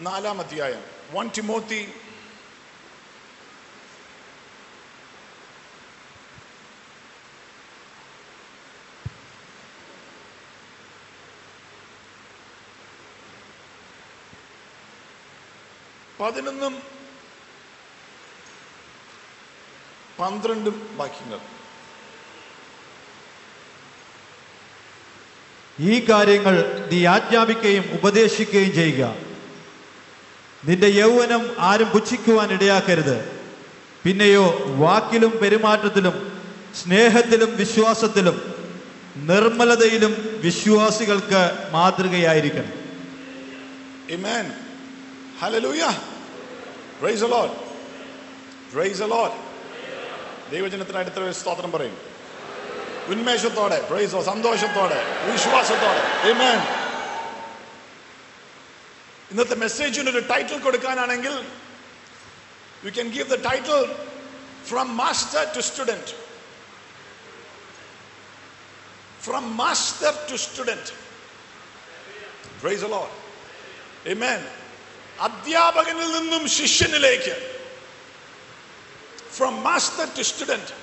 നാലാം അധ്യായം one Timothy പതിനൊന്നും പന്ത്രണ്ടും വാക്യങ്ങൾ ഈ കാര്യങ്ങൾ നീ ആജ്ഞാപിക്കുകയും ഉപദേശിക്കുകയും ചെയ്യുക നിന്റെ യൗവനം ആരും പുച്ഛിക്കുവാൻ ഇടയാക്കരുത് പിന്നെയോ വാക്കിലും പെരുമാറ്റത്തിലും സ്നേഹത്തിലും വിശ്വാസത്തിലും നിർമ്മലതയിലും വിശ്വാസികൾക്ക് മാതൃകയായിരിക്കണം Amen. Hallelujah. Praise the Lord. Praise the Lord. ദൈവജനത്തിന് അടുത്ത സ്തോത്രം പറയും ഉന്മേഷത്തോടെ പ്രൈസോ സന്തോഷത്തോടെ വിശ്വാസത്തോടെ Amen. ഇന്നത്തെ മെസ്സേജിന് ഒരു ടൈറ്റിൽ കൊടുക്കാനാണെങ്കിൽ you can give the title from master to student from master to student praise lord Amen. അധ്യാപകനിൽ നിന്നും ശിഷ്യനിലേക്ക് from master to student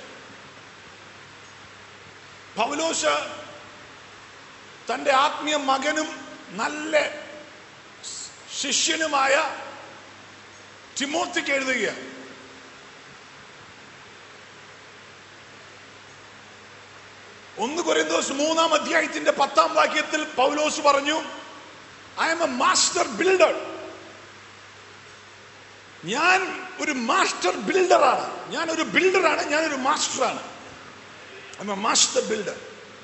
Paulose തന്റെ ആത്മീയ മകനും നല്ല ശിഷ്യനുമായ ടിമോത്തിക്ക് എഴുതുകയാണ് ഒന്ന് കൊരിന്തോസ് മൂന്നാം അധ്യായത്തിന്റെ പത്താം വാക്യത്തിൽ പൗലോസ് പറഞ്ഞു I'm a master builder ഞാൻ ഒരു മാസ്റ്റർ ബിൽഡറാണ് ഞാൻ ഒരു ബിൽഡറാണ് ഞാൻ ഒരു മാസ്റ്ററാണ് I'm a master builder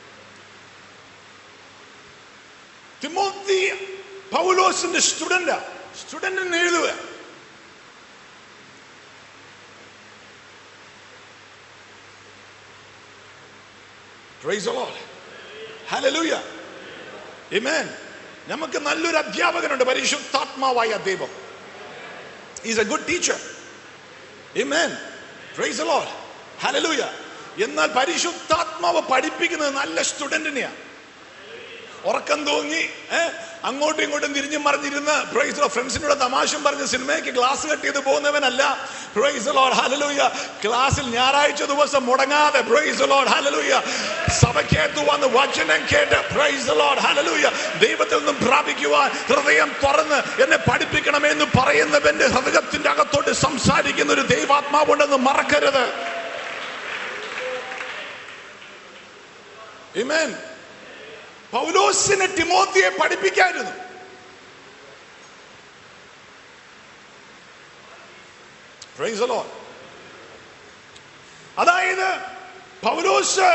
Timothy പൗലോസിന്റെ സ്റ്റുഡന്റ് സ്റ്റുഡന്റിന് എഴുതുക Praise the Lord. Hallelujah. Amen. നമുക്ക് നല്ലൊരു അധ്യാപകനുണ്ട് പരിശുദ്ധാത്മാവായ ദൈവം is a good teacher Amen. Praise the Lord. Hallelujah. എന്നാൽ പരിശുദ്ധാത്മാവ് പഠിപ്പിക്കുന്നത് നല്ല സ്റ്റുഡന്റിനെയാണ് ഉറക്കം തൂങ്ങി ഏ, അങ്ങോട്ടും ഇങ്ങോട്ടും തിരിഞ്ഞും മറിഞ്ഞിരുന്ന് പ്രൈസ് ഫ്രണ്ട്സിനോട് തമാശം പറഞ്ഞ് സിനിമയ്ക്ക് ക്ലാസ് കട്ട് ചെയ്ത് പോകുന്നവനല്ല പ്രൈസ് ലോഡ് ഹലലൂയ ക്ലാസ്സിൽ ഞായറാഴ്ച ദിവസം മുടങ്ങാതെ പ്രൈസ് ലോഡ് ഹലലൂയ സഭയ്ക്കകത്ത് വന്ന് വചനം കേട്ട് പ്രൈസ് ലോഡ് ഹലലൂയ ദൈവത്തിൽ നിന്നും പ്രാപിക്കുവാൻ ഹൃദയം തുറന്ന് എന്നെ പഠിപ്പിക്കണമേ എന്ന് പറയുന്നവന്റെ ഹൃദയത്തിന്റെ അകത്തോട്ട് സംസാരിക്കുന്ന ഒരു ദൈവാത്മാവുണ്ടെന്ന് മറക്കരുത് Amen. പൗലോസിനെ ടിമോത്തിയെ പഠിപ്പിക്കായിരുന്നു Praise the Lord. അതായത് പൗലോസ്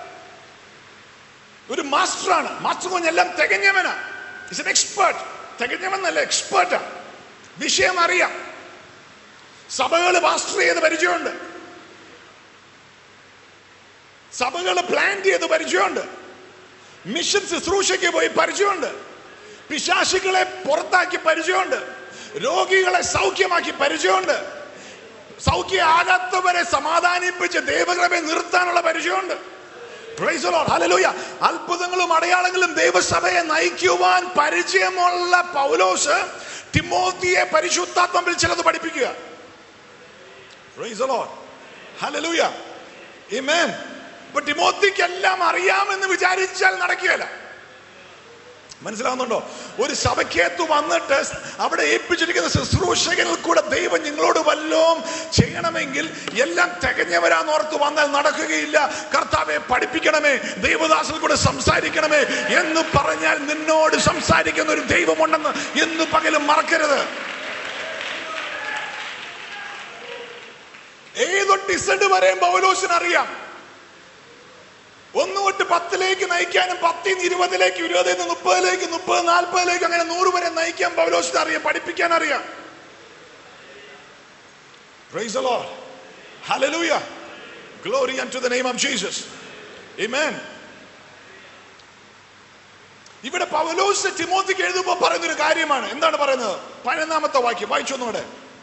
ഒരു മാസ്റ്ററാണ് മാസ്റ്റർ പറഞ്ഞെല്ലാം തികഞ്ഞവനാ ഇസ് എൻ എക്സ്പേർട്ട് തികഞ്ഞവനല്ല എക്സ്പേർട്ടാണ് വിഷയം അറിയാം സഭകൾ മാസ്റ്റർ ചെയ്ത് പരിചയമുണ്ട് സഭകൾ പ്ലാൻ ചെയ്ത് പരിചയമുണ്ട് മിഷൻ ശുശ്രൂഷയ്ക്ക് പോയി പരിചയമുണ്ട് പിശാശികളെ പുറത്താക്കി പരിചയമുണ്ട് രോഗികളെ സൗഖ്യമാക്കി പരിചയമുണ്ട് സൗഖ്യമാകാത്തവരെ സമാധാനിപ്പിച്ച് ദൈവകൃപയെ നിർത്താനുള്ള പരിചയമുണ്ട് Praise the Lord. Hallelujah. അത്ഭുതങ്ങളും അടയാളങ്ങളും ദൈവസഭയെ നയിക്കുവാൻ പരിചയമുള്ള പൗലോസ് തിമോത്തിയെ പരിശുദ്ധാത്മത്തിൽ ചിലത് പഠിപ്പിക്കുക Praise the Lord. Hallelujah. Amen. ഇപ്പൊ ടിമോത്തിക്ക് എല്ലാം അറിയാമെന്ന് വിചാരിച്ചാൽ നടക്കുകയില്ല മനസ്സിലാവുന്നുണ്ടോ ഒരു സഭയ്ക്കകത്ത് വന്നിട്ട് അവിടെ ഏൽപ്പിച്ചിരിക്കുന്ന ശുശ്രൂഷകനിൽ കൂടെ ദൈവം നിങ്ങളോട് വല്ലതും ചെയ്യണമെങ്കിൽ എല്ലാം തികഞ്ഞവരാന്ന് ഓർത്ത് വന്നാൽ നടക്കുകയില്ല കർത്താവെ പഠിപ്പിക്കണമേ ദൈവദാസിൽ കൂടെ സംസാരിക്കണമേ എന്ന് പറഞ്ഞാൽ നിന്നോട് സംസാരിക്കുന്ന ഒരു ദൈവമുണ്ടെന്ന് എന്ന് പകലും മറക്കരുത് ഏതൊട്ട് ഇസഡ് വരെയും പൗലോസിന് അറിയാം ഒന്ന് തൊട്ട് പത്തിലേക്ക് നയിക്കാനും പത്തിൽ നിന്ന് ഇരുപതിലേക്ക് ഇരുപതിൽ നിന്ന് മുപ്പതിലേക്ക് മുപ്പത് നാൽപ്പതിലേക്ക് അങ്ങനെ നൂറ് വരെ നയിക്കാൻ പൗലോസിന് അറിയാം പഠിപ്പിക്കാൻ അറിയാം Praise the Lord. Hallelujah. Glory unto the name of Jesus. Amen. ഇവിടെ പൗലോസ് തിമോത്തിക്ക് എഴുതുമ്പോൾ പറയുന്ന ഒരു കാര്യമാണ് എന്താണ് പറയുന്നത് പതിനൊന്നാമത്തെ വാക്യം വായിച്ചൊന്നുകൂടെ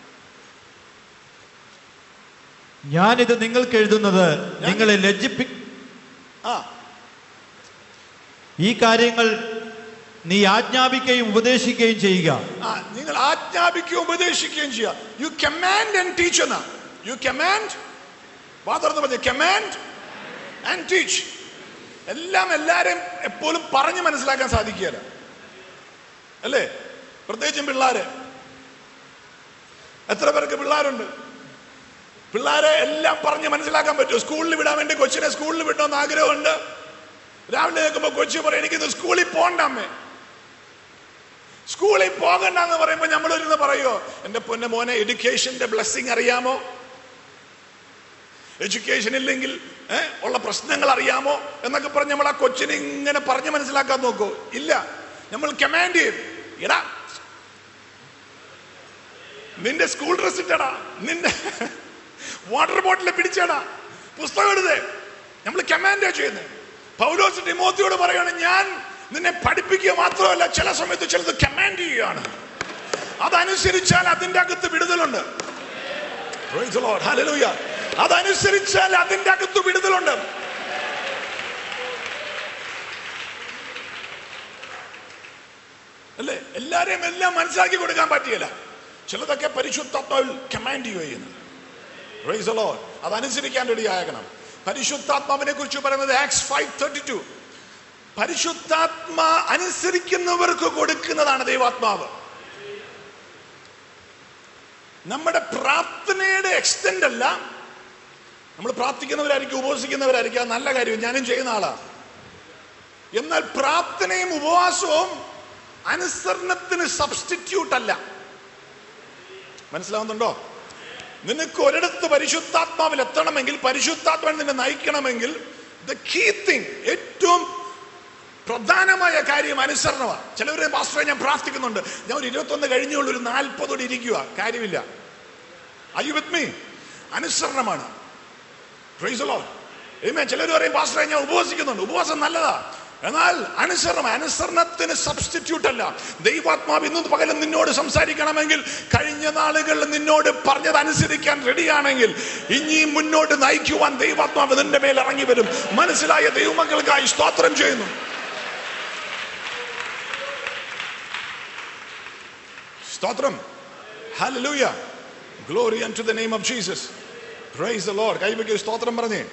ഞാനിത് നിങ്ങൾക്ക് എഴുതുന്നത് നിങ്ങളെ ലജ്ജിപ്പി ആ ഈ കാര്യങ്ങൾ നീ ആജ്ഞാപിക്കുകയും ഉപദേശിക്കുകയും ചെയ്യുക ആ നിങ്ങൾ ആജ്ഞാപിക്കുകയും ഉപദേശിക്കുകയും ചെയ്യുക യു കമാൻഡ് ആൻഡ് ടീച്ച് എന്നാ യു കമാൻഡ് വാതർന്ന് പറഞ്ഞു കമാൻഡ് ആൻഡ് ടീച്ച് എല്ലാം എല്ലാരെയും എപ്പോഴും പറഞ്ഞു മനസ്സിലാക്കാൻ സാധിക്കുകയില്ല അല്ലേ പ്രത്യേകിച്ചും പിള്ളേര് എത്ര പേർക്ക് പിള്ളേരുണ്ട് പിള്ളേരെ എല്ലാം പറഞ്ഞ് മനസ്സിലാക്കാൻ പറ്റും സ്കൂളിൽ വിടാൻ വേണ്ടി കൊച്ചിനെ സ്കൂളിൽ വിടണമെന്ന് ആഗ്രഹമുണ്ട് രാവിലെ കേൾക്കുമ്പോൾ കൊച്ചി പറയും എനിക്കിത് സ്കൂളിൽ പോകണ്ട അമ്മേ സ്കൂളിൽ പോകണ്ട എന്ന് പറയുമ്പോൾ നമ്മളിരുന്ന് പറയുമോ എൻ്റെ പൊന്നെ മോനെ എഡ്യൂക്കേഷന്റെ ബ്ലെസ്സിങ് അറിയാമോ എഡ്യൂക്കേഷൻ ഇല്ലെങ്കിൽ ഏ, ഉള്ള പ്രശ്നങ്ങൾ അറിയാമോ എന്നൊക്കെ പറഞ്ഞ് നമ്മൾ ആ കൊച്ചിനെ ഇങ്ങനെ പറഞ്ഞ് മനസ്സിലാക്കാൻ നോക്കൂ ഇല്ല നമ്മൾ കമാൻഡ് ചെയ്യും എടാ നിന്റെ സ്കൂൾ ഡ്രസ് ഇട്ടടാ നിന്റെ വാട്ടർ ബോട്ടിൽ പിടിച്ചടാ പുസ്തകം എഴുതേ നമ്മൾ കമാൻഡാ ചെയ്യുന്നത് പൗലോസ് ടിമോത്തിയോട് പറയാണ് ഞാൻ നിന്നെ പഠിപ്പിക്കുക മാത്രമല്ല ചില സമയത്ത് ചിലത് കമാൻഡ് ചെയ്യുകയാണ് അതനുസരിച്ചാൽ അതിന്റെ അകത്ത് വിടുതലുണ്ട് Praise the Lord. Hallelujah. അതനുസരിച്ചാൽ അതിന്റെ അകത്ത് വിടുതലുണ്ട് അല്ലേ എല്ലാരെയും എല്ലാം മനസ്സിലാക്കി കൊടുക്കാൻ പറ്റിയല്ല ചിലതൊക്കെ പരിശുദ്ധാത്മാവിൽ കമാൻഡ് ചെയ്യുന്നു Praise the Lord. അതനുസരിക്കാൻ റെഡി ആകണം പരിശുദ്ധാത്മാവിനെ കുറിച്ച് പറയുന്നത് ആക്സ് ഫൈവ് തേർട്ടി ടു പരിശുദ്ധാത്മാ അനുസരിക്കുന്നവർക്ക് കൊടുക്കുന്നതാണ് ദൈവാത്മാവ് നമ്മുടെ പ്രാർത്ഥനയുടെ എക്സ്റ്റെന്റ് അല്ല നമ്മൾ പ്രാർത്ഥിക്കുന്നവരായിരിക്കും ഉപവസിക്കുന്നവരായിരിക്കും അത് നല്ല കാര്യം ഞാനും ചെയ്യുന്ന ആളാ എന്നാൽ പ്രാർത്ഥനയും ഉപവാസവും അനുസരണത്തിന് സബ്സ്റ്റിറ്റ്യൂട്ട് അല്ല മനസ്സിലാവുന്നുണ്ടോ നിനക്ക് ഒരിടത്ത് പരിശുദ്ധാത്മാവിൽ എത്തണമെങ്കിൽ പരിശുദ്ധാത്മാവിൽ നിന്നെ നയിക്കണമെങ്കിൽ ദ കീ തിങ് ഏറ്റവും പ്രധാനമായ കാര്യം അനുസരണമാണ് ചിലവര് മാസ്റ്ററെ ഞാൻ പ്രാർത്ഥിക്കുന്നുണ്ട് ഞാൻ ഒരു ഇരുപത്തൊന്ന് കഴിഞ്ഞുള്ള ഒരു നാൽപ്പതോടെ ഇരിക്കുക കാര്യമില്ല ഐ യു വിത്ത് മീ അനുസരണമാണ് ചിലർ പറയും പാസ്റ്ററെ ഞാൻ ഉപവസിക്കുന്നുണ്ട് ഉപവാസം നല്ലതാ എന്നാൽ അനുസരണം അനുസരണത്തിന് സബ്സ്റ്റിറ്റ്യൂട്ട് അല്ല ദൈവാത്മാവ് ഇന്ന് പകലും നിന്നോട് സംസാരിക്കണമെങ്കിൽ കഴിഞ്ഞ നാളുകളിൽ നിന്നോട് പറഞ്ഞത് അനുസരിക്കാൻ റെഡിയാണെങ്കിൽ ഇനിയും മുന്നോട്ട് നയിക്കുവാൻ ദൈവാത്മാവ് നിന്റെ മേൽ ഇറങ്ങി വരും മനസ്സിലായ ദൈവമക്കൾക്കായി സ്തോത്രം ചെയ്യുന്നു സ്തോത്രം hallelujah glory to the name of Jesus praise the lord കൈവയ്ക്ക് സ്തോത്രം പറഞ്ഞേ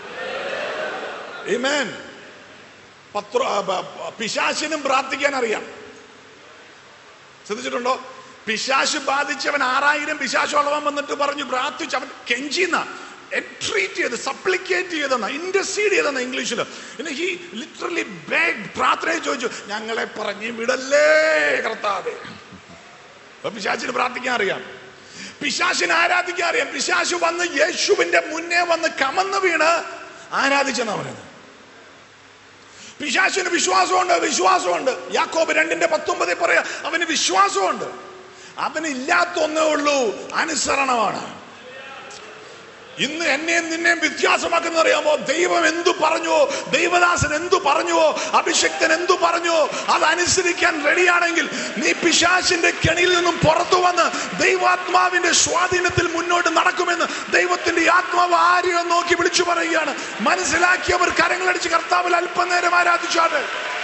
Amen. പത്ര ആ, ബ- ബ- പിശാചിനും പ്രാർത്ഥിക്കാൻ അറിയാം ശ്രദ്ധിച്ചിട്ടുണ്ടോ പിശാശ് ബാധിച്ചവൻ ആറായിരം പിശാശോളവൻ വന്നിട്ട് പറഞ്ഞു പ്രാർത്ഥിച്ചു അവൻ കെഞ്ചിന്ന എൻട്രീറ്റ് ചെയ്ത് സപ്ലിക്കേറ്റ് ചെയ്തെന്ന ഇൻഡസീഡ് ചെയ്തെന്ന ഇംഗ്ലീഷിൽ പിന്നെ ഹി ലിറ്ററലി ബേഗ് പ്രാർത്ഥന ചോദിച്ചു ഞങ്ങളെ പറഞ്ഞു വിടല്ലേ കർത്താവേ അപ്പൊ പിശാചിന് പ്രാർത്ഥിക്കാൻ അറിയാം പിശാചിന് ആരാധിക്കാൻ അറിയാം പിശാച് വന്ന് യേശുവിന്റെ മുന്നേ വന്ന് കമന്ന് വീണ് ആരാധിച്ചെന്നാ പറയുന്നത് പിശാചിന് വിശ്വാസമുണ്ട് വിശ്വാസമുണ്ട് യാക്കോബ് രണ്ടിന്റെ പത്തൊമ്പതിൽ പറയാ അവന് വിശ്വാസമുണ്ട് അവന് ഇല്ലാത്ത ഒന്നേ ഉള്ളൂ അനുസരണമാണ് ഇന്ന് എന്നെയും നിന്നെയും വ്യത്യാസമാക്കുന്ന അറിയാമോ ദൈവം എന്തു പറഞ്ഞുവോ ദൈവദാസൻ എന്തു പറഞ്ഞുവോ അഭിഷക്തൻ എന്തു പറഞ്ഞുവോ അതനുസരിക്കാൻ റെഡിയാണെങ്കിൽ നീ പിശാചിന്റെ കെണിയിൽ നിന്നും പുറത്തു വന്ന് ദൈവാത്മാവിന്റെ സ്വാധീനത്തിൽ മുന്നോട്ട് നടക്കുമെന്ന് ദൈവത്തിന്റെ ആത്മാവ് ആരെയോ നോക്കി വിളിച്ചു പറയുകയാണ് മനസ്സിലാക്കിയവർ കരങ്ങളടിച്ച് കർത്താവിൽ അല്പനേരം ആരാധിച്ചാട്ടെ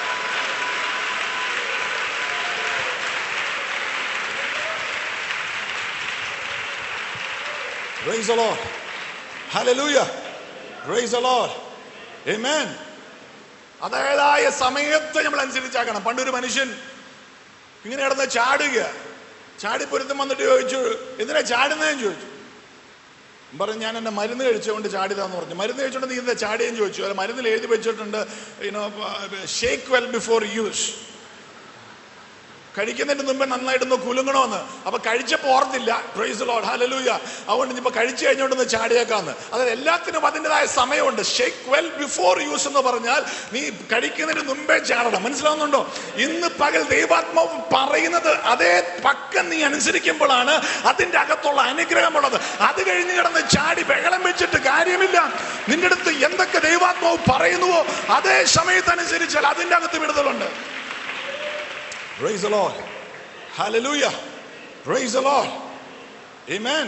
Praise the Lord. Hallelujah. Praise the Lord. Amen. അതേതായ സമയത്ത് നമ്മൾ അനുസരിച്ചാക്കണം പണ്ടൊരു മനുഷ്യൻ ഇങ്ങനെ കിടന്ന് ചാടുക ചാടിപ്പൊരുത്തം വന്നിട്ട് ചോദിച്ചു എന്തിനാ ചാടുന്നതെന്ന് ചോദിച്ചു പറഞ്ഞു ഞാൻ എന്നെ മരുന്ന് കഴിച്ചുകൊണ്ട് ചാടിയതാന്ന് പറഞ്ഞു മരുന്ന് കഴിച്ചുകൊണ്ട് നീ എന്താ ചാടിയെന്ന് ചോദിച്ചു അല്ല മരുന്നിൽ എഴുതി വെച്ചിട്ടുണ്ട് you know shake well before use കഴിക്കുന്നതിന് മുമ്പേ നന്നായിട്ടൊന്ന് കുലുങ്ങണമെന്ന് അപ്പൊ കഴിച്ചപ്പോ ഓർത്തില്ല പ്രൈസ് ലോഡ് ഹലലൂയ അതുകൊണ്ട് ഇനിയിപ്പോ കഴിച്ചു കഴിഞ്ഞോണ്ടൊന്ന് ചാടിയേക്കാന്ന് അതായത് എല്ലാത്തിനും അതിൻ്റെതായ സമയമുണ്ട് ഷേക്ക് വെൽ ബിഫോർ യൂസ് എന്ന് പറഞ്ഞാൽ നീ കഴിക്കുന്നതിന് മുമ്പേ ചാടണം മനസ്സിലാവുന്നുണ്ടോ ഇന്ന് പകൽ ദൈവാത്മാവ് പറയുന്നത് അതേ പക്കം നീ അനുസരിക്കുമ്പോഴാണ് അതിന്റെ അകത്തുള്ള അനുഗ്രഹമുള്ളത് അത് കഴിഞ്ഞ് കിടന്ന് ചാടി ബഹളം വെച്ചിട്ട് കാര്യമില്ല നിന്റെ അടുത്ത് എന്തൊക്കെ ദൈവാത്മാവ് പറയുന്നുവോ അതേ സമയത്തനുസരിച്ചാൽ അതിന്റെ അകത്ത് വിടുതലുണ്ട് Praise the Lord. Hallelujah. Praise the Lord. Amen.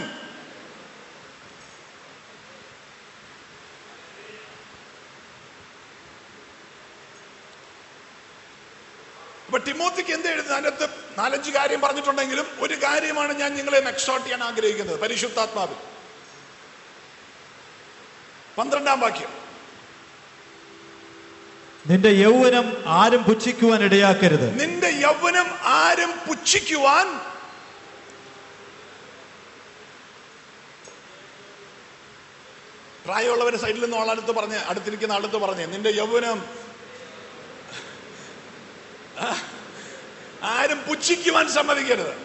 അപ്പൊ ടിമോത്തിക്ക് എന്ത് എഴുതുന്നത് അതിനകത്ത് നാലഞ്ച് കാര്യം പറഞ്ഞിട്ടുണ്ടെങ്കിലും ഒരു കാര്യമാണ് ഞാൻ നിങ്ങളെ എക്സോട്ട് ചെയ്യാൻ ആഗ്രഹിക്കുന്നത് പരിശുദ്ധാത്മാവിൽ പന്ത്രണ്ടാം വാക്യം നിന്റെ യൗവനം ആരും പുച്ഛിക്കുവാൻ ഇടയാക്കരുത് നിന്റെ യൗവനം ആരും പുച്ഛിക്കുവാൻ പ്രായമുള്ളവരെ സൈഡിൽ നിന്ന് ആളടുത്ത് പറഞ്ഞ് അടുത്തിരിക്കുന്ന ആളടുത്ത് പറഞ്ഞ് നിന്റെ യൗവനം ആ, ആരും പുച്ഛിക്കുവാൻ സമ്മതിക്കരുത്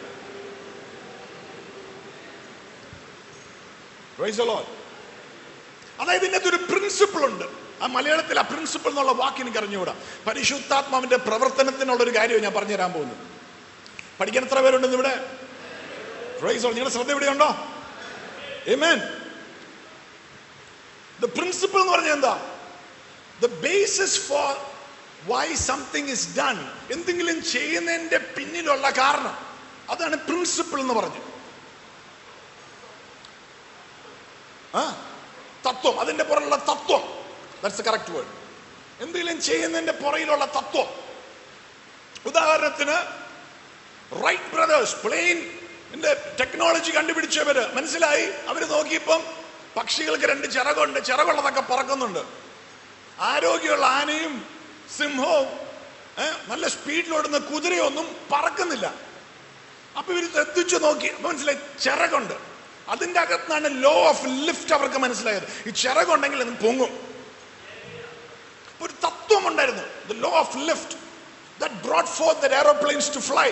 Praise the Lord. അതായത് ഇതിനകത്ത് ഒരു പ്രിൻസിപ്പിൾ ഉണ്ട് ആ മലയാളത്തിൽ ആ പ്രിൻസിപ്പിൾ എന്നുള്ള വാക്ക് എനിക്ക് അറിഞ്ഞുകൂടാ പരിശുദ്ധാത്മാവിന്റെ പ്രവർത്തനത്തിനുള്ള ഒരു കാര്യം ഞാൻ പറഞ്ഞുതരാൻ പോകുന്നത് പഠിക്കാൻ എത്ര പേരുണ്ടെന്ന് ഇവിടെ Praise the Lord. നിങ്ങളുടെ ശ്രദ്ധ ഇവിടെയുണ്ടോ Amen. The principle എന്ന് പറഞ്ഞാൽ എന്താ the basis for why something is done എന്തെങ്കിലും ചെയ്യുന്നതിന്റെ പിന്നിലുള്ള കാരണം അതാണ് പ്രിൻസിപ്പിൾ എന്ന് പറഞ്ഞു ആ തത്വം അതിന്റെ പുറകിലുള്ള തത്വം ദാറ്റ്സ് കറക്റ്റ് വേർഡ് എന്തെങ്കിലും ചെയ്യുന്നതിന്റെ പുറകിലുള്ള തത്വം ഉദാഹരണത്തിന് റൈറ്റ് ബ്രദേഴ്സ് പ്ലെയിൻ ടെക്നോളജി കണ്ടുപിടിച്ചവര് മനസ്സിലായി അവര് നോക്കിയപ്പം പക്ഷികൾക്ക് രണ്ട് ചിറകുണ്ട് ചിറകുള്ളതൊക്കെ പറക്കുന്നുണ്ട് ആരോഗ്യമുള്ള ആനയും സിംഹവും ഏ, നല്ല സ്പീഡിലോടുന്ന കുതിരയൊന്നും പറക്കുന്നില്ല അപ്പൊ ഇവര് ശ്രദ്ധിച്ചു നോക്കി അപ്പൊ മനസ്സിലായി ചിറകുണ്ട് അതിന്റെ അകത്താണ് ലോ ഓഫ് ലിഫ്റ്റ് അവർക്ക് മനസ്സിലായത് ഈ ചിറകുണ്ടെങ്കിൽ അത് പൊങ്ങും അപ്പൊ ഒരു തത്വം ഉണ്ടായിരുന്നു the law of lift that brought for the aeroplanes to fly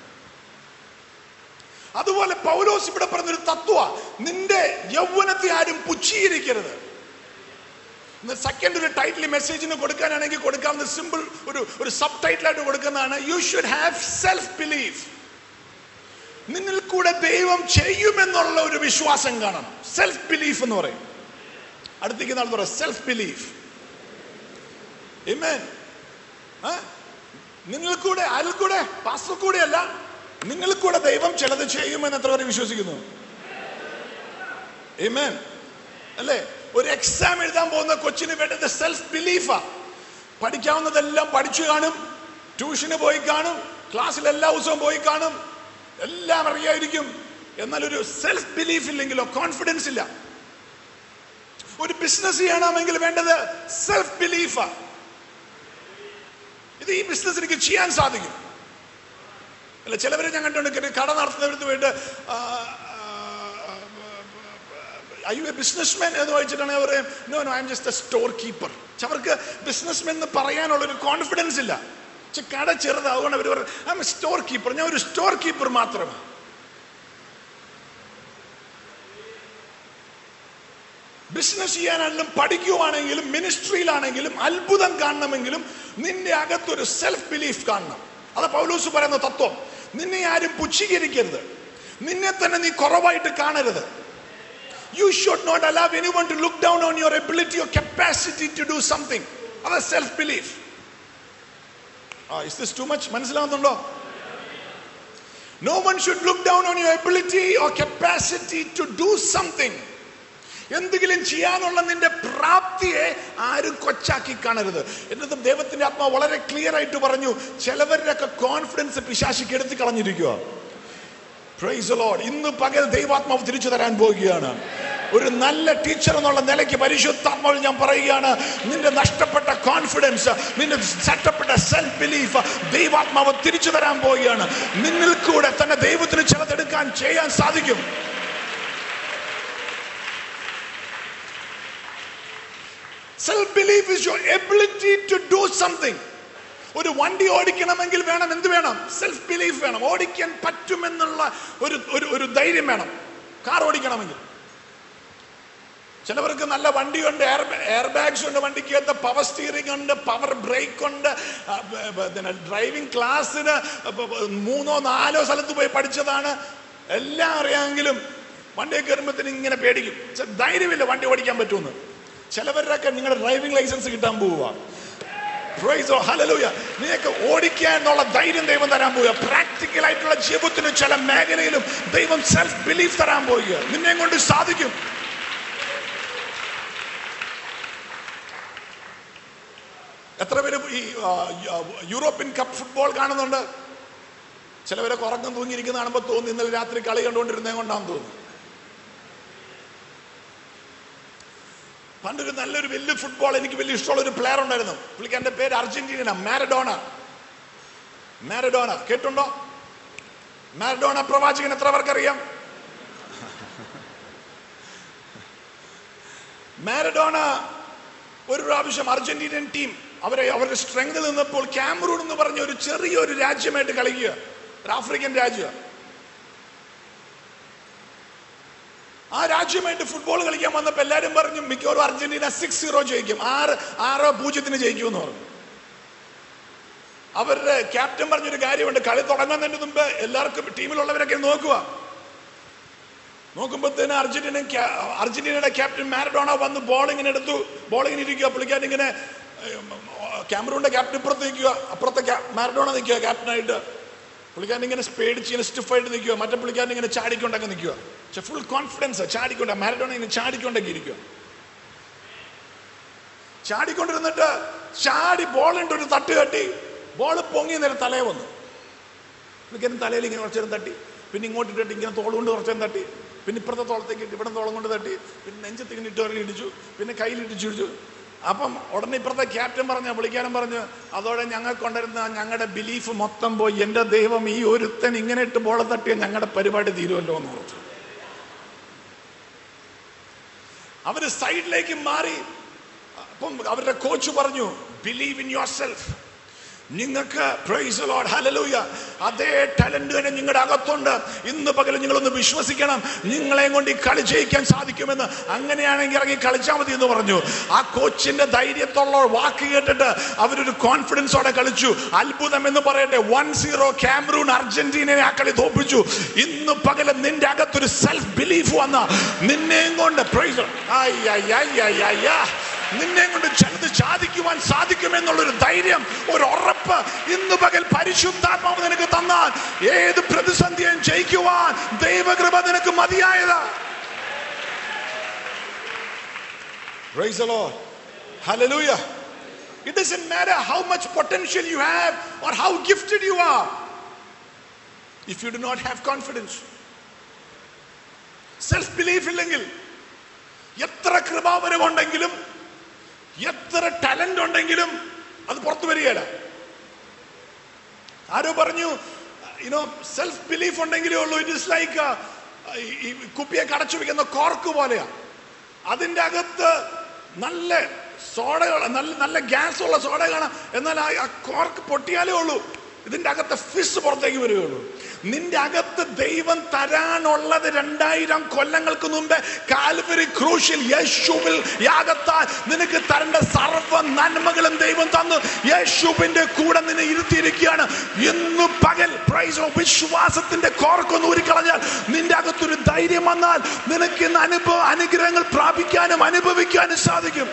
അതുപോലെ പൗലോസ് ഇവിടെ പറഞ്ഞൊരു തത്വ നിന്റെ യൗവനത്തെ ആരും പുച്ഛീകരിക്കരുത് സെക്കൻഡ് ഒരു ടൈറ്റിൽ മെസ്സേജിന് കൊടുക്കാനാണെങ്കിൽ കൊടുക്കാവുന്ന സിമ്പിൾ ഒരു ഒരു സബ് ടൈറ്റിലായിട്ട് കൊടുക്കുന്നതാണ് you should have self belief നിന്നിൽ കൂടെ ദൈവം ചെയ്യുമെന്നുള്ള ഒരു വിശ്വാസം കാണണം സെൽഫ് ബിലീഫ് എന്ന് പറയും അടുത്തേക്ക് നാൾ പറയാം സെൽഫ് ബിലീഫ് Amen. ആ? നിന്നിൽ കൂടെ അതിൽ കൂടെ പാസ്റ്റർ കൂടെ അല്ല നിങ്ങളിൽ കൂടെ ദൈവം ചിലത് ചെയ്യുമെന്ന് എത്ര പേര് വിശ്വസിക്കുന്നു Amen. അല്ലേ ഒരു എക്സാം എഴുതാൻ പോകുന്ന കൊച്ചിന് വേണ്ടത് സെൽഫ് ബിലീഫാ പഠിക്കാവുന്നതെല്ലാം പഠിച്ചു കാണും ട്യൂഷന് പോയി കാണും ക്ലാസ്സിൽ എല്ലാ ദിവസവും പോയി കാണും എല്ലാം അറിയായിരിക്കും എന്നാൽ ഒരു സെൽഫ് ബിലീഫ് ഇല്ലെങ്കിലോ കോൺഫിഡൻസ് ഇല്ല ഒരു ബിസിനസ് ചെയ്യണമെങ്കിൽ വേണ്ടത് സെൽഫ് ബിലീഫാ ഇത് ഈ ബിസിനസ് എനിക്ക് ചെയ്യാൻ സാധിക്കും അല്ല ചിലവരെ ഞാൻ കണ്ടുകൊണ്ട് കട നടത്തുന്നവർക്ക് വേണ്ടി ഐ യു എ ബിസിനസ്മാൻ എന്ന് ചോദിച്ചിട്ടാണ് അവർ no no I'm just a store keeper അവർക്ക് ബിസിനസ്മാൻ എന്ന് പറയാനുള്ള ഒരു കോൺഫിഡൻസ് ഇല്ല പക്ഷെ കട ചെറുത് അതുകൊണ്ട് അവർ പറയും I'm a store keeper ഞാൻ ഒരു സ്റ്റോർ കീപ്പർ മാത്രമാണ് ബിസിനസ് ചെയ്യാനാണെങ്കിലും പഠിക്കുവാണെങ്കിലും മിനിസ്ട്രിയിലാണെങ്കിലും അത്ഭുതം കാണണമെങ്കിലും നിന്റെ അകത്തൊരു സെൽഫ് ബിലീഫ് കാണണം അത് പൗലൂസ് പറയുന്ന തത്വം നിന്നെ ആരും പുച്ഛീകരിക്കരുത് നിന്നെ തന്നെ നീ കുറവായിട്ട് കാണരുത് you should not allow anyone to look down on your ability your capacity to do something അത് സെൽഫ് ബിലീഫ് ആ ഇസ് ദിസ് ടു മച്ച് മനസ്സിലാവുന്നുണ്ടോ no one should look down on your ability or capacity to do something എന്തെങ്കിലും ചെയ്യാനുള്ള നിന്റെ പ്രാപ്തിയെ ആരും കൊച്ചാക്കി കാണരുത് എന്നിട്ടും ദൈവത്തിന്റെ ആത്മാവ് വളരെ ക്ലിയർ ആയിട്ട് പറഞ്ഞു ചിലവരുടെയൊക്കെ കോൺഫിഡൻസ് പിശാശിക്ക് എടുത്തു കളഞ്ഞിരിക്കുക പ്രൈസ് ലോഡ് ഇന്ന് പകൽ ദൈവാത്മാവ് തിരിച്ചു തരാൻ പോവുകയാണ് ഒരു നല്ല ടീച്ചർ എന്നുള്ള നിലയ്ക്ക് പരിശുദ്ധാത്മാവിൽ ഞാൻ പറയുകയാണ് നിന്റെ നഷ്ടപ്പെട്ട കോൺഫിഡൻസ് നിന്റെ നഷ്ടപ്പെട്ട സെൽഫ് ബിലീഫ് ദൈവാത്മാവ് തിരിച്ചു തരാൻ പോവുകയാണ് നിന്നിൽ കൂടെ തന്നെ ദൈവത്തിന് ചിലതെടുക്കാൻ ചെയ്യാൻ സാധിക്കും self belief is your ability to do something ഒരു വണ്ടി ഓടിക്കണമെങ്കിൽ വേണം എന്ത് വേണം സെൽഫ് ബിലീഫ് വേണം ഓടിക്കാൻ പറ്റുമെന്നുള്ള ഒരു ഒരു ഒരു ധൈര്യം വേണം കാർ ഓടിക്കണമെങ്കിൽ ചിലവർക്ക് നല്ല വണ്ടിയുണ്ട് എയർ എയർ ബാഗ്സ് ഉണ്ട് വണ്ടിക്കകത്ത് പവർ സ്റ്റിയറിംഗ് ഉണ്ട് പവർ ബ്രേക്ക് ഉണ്ട് ആ, ബ- ബ- പിന്നെ ഡ്രൈവിംഗ് ക്ലാസ്സിന് ബ- ബ- മൂന്നോ നാലോ സ്ഥലത്ത് പോയി പഠിച്ചതാണ് എല്ലാം അറിയാമെങ്കിലും വണ്ടി കയറുമ്പോഴത്തേന് ഇങ്ങനെ പേടിക്കും ചെ- ധൈര്യമില്ല വണ്ടി ഓടിക്കാൻ പറ്റുമെന്ന് ചിലവരുടെയൊക്കെ നിങ്ങളുടെ ഡ്രൈവിംഗ് ലൈസൻസ് കിട്ടാൻ പോവുക Praise the Lord. Hallelujah. നിനക്ക് ഓടിക്കാൻ എന്നുള്ള ധൈര്യം ദൈവം തരാൻ പോവുക പ്രാക്ടിക്കൽ ആയിട്ടുള്ള ജീവിതത്തിന് ചില മേഖലയിലും ദൈവം സെൽഫ് ബിലീഫ് തരാൻ പോവുക നിന്നെ കൊണ്ട് സാധിക്കും എത്ര പേര് ഈ ആ, യൂറോപ്യൻ കപ്പ് ഫുട്ബോൾ കാണുന്നുണ്ട് ചിലവരൊക്കെ ഉറക്കം തൂങ്ങിയിരിക്കുന്ന കാണുമ്പോൾ തോന്നി ഇന്നലെ രാത്രി കളി കണ്ടുകൊണ്ടിരുന്നേ കൊണ്ടാന്ന് തോന്നുന്നു പണ്ടൊരു നല്ലൊരു വലിയ ഫുട്ബോൾ എനിക്ക് വലിയ ഇഷ്ടമുള്ള ഒരു പ്ലെയർ ഉണ്ടായിരുന്നു പുള്ളിക്കാരന്റെ പേര് അർജന്റീന മാരഡോണ മാരഡോണ കേട്ടുണ്ടോ മാരഡോണ പ്രവാചകൻ എത്ര പേർക്കറിയാം മാരഡോണ ഒരു പ്രാവശ്യം അർജന്റീനൻ ടീം അവരെ അവരുടെ സ്ട്രെങ്ത് നിന്നപ്പോൾ ക്യാമറൂൺ എന്ന് പറഞ്ഞ ഒരു ചെറിയൊരു രാജ്യമായിട്ട് കളിക്കുക ഒരു ആഫ്രിക്കൻ രാജ്യം ആ രാജ്യമായിട്ട് ഫുട്ബോൾ കളിക്കാൻ വന്നപ്പോൾ എല്ലാവരും പറഞ്ഞു മിക്കവാറും അർജന്റീന സിക്സ് സീറോ ജയിക്കും ആറ് ആറ് പൂജ്യത്തിന് ജയിക്കും എന്ന് പറഞ്ഞു അവരുടെ ക്യാപ്റ്റൻ പറഞ്ഞൊരു കാര്യമുണ്ട് കളി തുടങ്ങുന്നതിന് മുമ്പ് എല്ലാവർക്കും ടീമിലുള്ളവരൊക്കെ നോക്കുക നോക്കുമ്പോഴത്തേന് അർജന്റീന ക്യാ- അർജന്റീനയുടെ ക്യാപ്റ്റൻ മാരഡോണ വന്ന് ബോളിങ്ങിന് എടുത്തു ബോളിങ്ങിന് ഇരിക്കുക പുള്ളിക്കാരൻ ഇങ്ങനെ ക്യാമറൂണിന്റെ ക്യാപ്റ്റൻ ഇപ്പുറത്ത് നിൽക്കുക അപ്പുറത്തെ ക്യാ- മാരഡോണ നിൽക്കുക ക്യാപ്റ്റനായിട്ട് പുള്ളിക്കാരൻ ഇങ്ങനെ പേടിച്ച് ഇങ്ങനെ സ്റ്റിഫായിട്ട് നിൽക്കുക മറ്റേ പുള്ളിക്കാരൻ ഇങ്ങനെ ചാടിക്കൊണ്ടൊക്കെ നിൽക്കുക പക്ഷെ ഫുൾ കോൺഫിഡൻസ് ചാടിക്കൊണ്ട് മാരഡോണ ഇങ്ങനെ ചാടിക്കൊണ്ടൊക്കെ ഇരിക്കുക ചാടിക്കൊണ്ടിരുന്നിട്ട് ചാടി ബോളിൻ്റെ ഒരു തട്ട് കട്ടി ബോൾ പൊങ്ങി നേരം തലയെ വന്നു പുള്ളിക്കാരൻ തലയിൽ ഇങ്ങനെ കുറച്ചേരം തട്ടി പിന്നെ ഇങ്ങോട്ട് ഇട്ടിട്ട് ഇങ്ങനെ തോൾ കൊണ്ട് കുറച്ചേരം തട്ടി പിന്നെ ഇപ്പുറത്തെ തോളത്തേക്ക് ഇട്ട് ഇവിടെ തോളം കൊണ്ട് തട്ടി പിന്നെ നെഞ്ചത്ത് ഇങ്ങനെ ഇട്ട് ഇടിച്ചു പിന്നെ കയ്യിൽ ഇടിച്ചു ഇടിച്ചു അപ്പം ഉടനെ ഇപ്പുറത്തെ ക്യാപ്റ്റൻ പറഞ്ഞ വിളിക്കാനും പറഞ്ഞു അതോടെ ഞങ്ങൾക്കുണ്ടായിരുന്ന ഞങ്ങളുടെ ബിലീഫ് മൊത്തം പോയി എൻ്റെ ദൈവം ഈ ഒരുത്തൻ ഇങ്ങനെ ഇട്ട് ബോളെ തട്ടിയ ഞങ്ങളുടെ പരിപാടി തീരുമല്ലോ എന്ന് പറഞ്ഞു അവര് സൈഡിലേക്ക് മാറി അപ്പം അവരുടെ കോച്ച് പറഞ്ഞു ബിലീവ് ഇൻ യുവർ സെൽഫ് നിങ്ങൾക്ക് പ്രൈസ് ലോഡ് ഹലലൂയ അതേ ടാലന്റ് തന്നെ നിങ്ങളുടെ അകത്തുണ്ട് ഇന്ന് പകരം നിങ്ങളൊന്ന് വിശ്വസിക്കണം നിങ്ങളെ കൊണ്ട് ഈ കളി ജയിക്കാൻ സാധിക്കുമെന്ന് അങ്ങനെയാണെങ്കിൽ ഇറങ്ങി കളിച്ചാൽ മതി എന്ന് പറഞ്ഞു ആ കോച്ചിന്റെ ധൈര്യത്തുള്ള വാക്ക് കേട്ടിട്ട് അവരൊരു കോൺഫിഡൻസോടെ കളിച്ചു അത്ഭുതം എന്ന് പറയട്ടെ വൺ സീറോ ക്യാമറൂൺ അർജന്റീനയെ ആ കളി തോപ്പിച്ചു ഇന്ന് പകരം നിന്റെ അകത്തൊരു സെൽഫ് ബിലീഫ് വന്ന നിന്നെയും കൊണ്ട് പ്രൈസ് നിന്നെ കൊണ്ട് ചിലത് സാധിക്കുവാൻ സാധിക്കുമെന്നുള്ളൊരു ധൈര്യം ഒരു ഉറപ്പ് ഇന്ന് പകൽ പരിശുദ്ധാത്മാവ് നിനക്ക് തന്നാൽ ഏത് പ്രതിസന്ധിയും ജയിക്കുവാൻ ദൈവകൃപ നിനക്ക് മതിയായതാ Praise the Lord. Hallelujah. It doesn't matter how much potential you have or how gifted you are if you do not have confidence. Self belief ഇല്ലെങ്കിൽ എത്ര കൃപാവരമുണ്ടെങ്കിലും എത്ര ടാലന്റ് ഉണ്ടെങ്കിലും അത് പുറത്തു വരികയില്ല ആരോ പറഞ്ഞു യുനോ സെൽഫ് ബിലീഫ് ഉണ്ടെങ്കിലേ ഉള്ളൂ ഇറ്റ് ഇസ് ലൈക്ക് ഈ കുപ്പിയെ കടച്ചു വെക്കുന്ന കോർക്ക് പോലെയാ അതിൻ്റെ അകത്ത് നല്ല സോഡകൾ നല്ല നല്ല ഗ്യാസ് ഉള്ള സോഡ കാണാം എന്നാൽ ആ ആ കോർക്ക് പൊട്ടിയാലേ ഉള്ളൂ ഇതിൻ്റെ അകത്ത് ഫിഷ് പുറത്തേക്ക് വരികയുള്ളൂ നിന്റെ അകത്ത് ദൈവം തരാനുള്ളത് രണ്ടായിരം കൊല്ലങ്ങൾക്ക് മുമ്പേ കാൽവരി ക്രൂശിൽ യേശുവിൽ യാഗത്താൽ നിനക്ക് തരേണ്ട സർവ്വ നന്മകളും ദൈവം തന്നു യേശുവിന്റെ കൂടെ നിന്നെ ഇരുത്തിയിരിക്കുകയാണ് ഇന്ന് പകൽ പ്രൈസ് വിശ്വാസത്തിന്റെ കോർക്കൊന്ന് ഊരിക്കളഞ്ഞാൽ നിന്റെ അകത്തൊരു ധൈര്യം വന്നാൽ നിനക്ക് ഇന്ന് അനുഭവ അനുഗ്രഹങ്ങൾ പ്രാപിക്കാനും അനുഭവിക്കാനും സാധിക്കും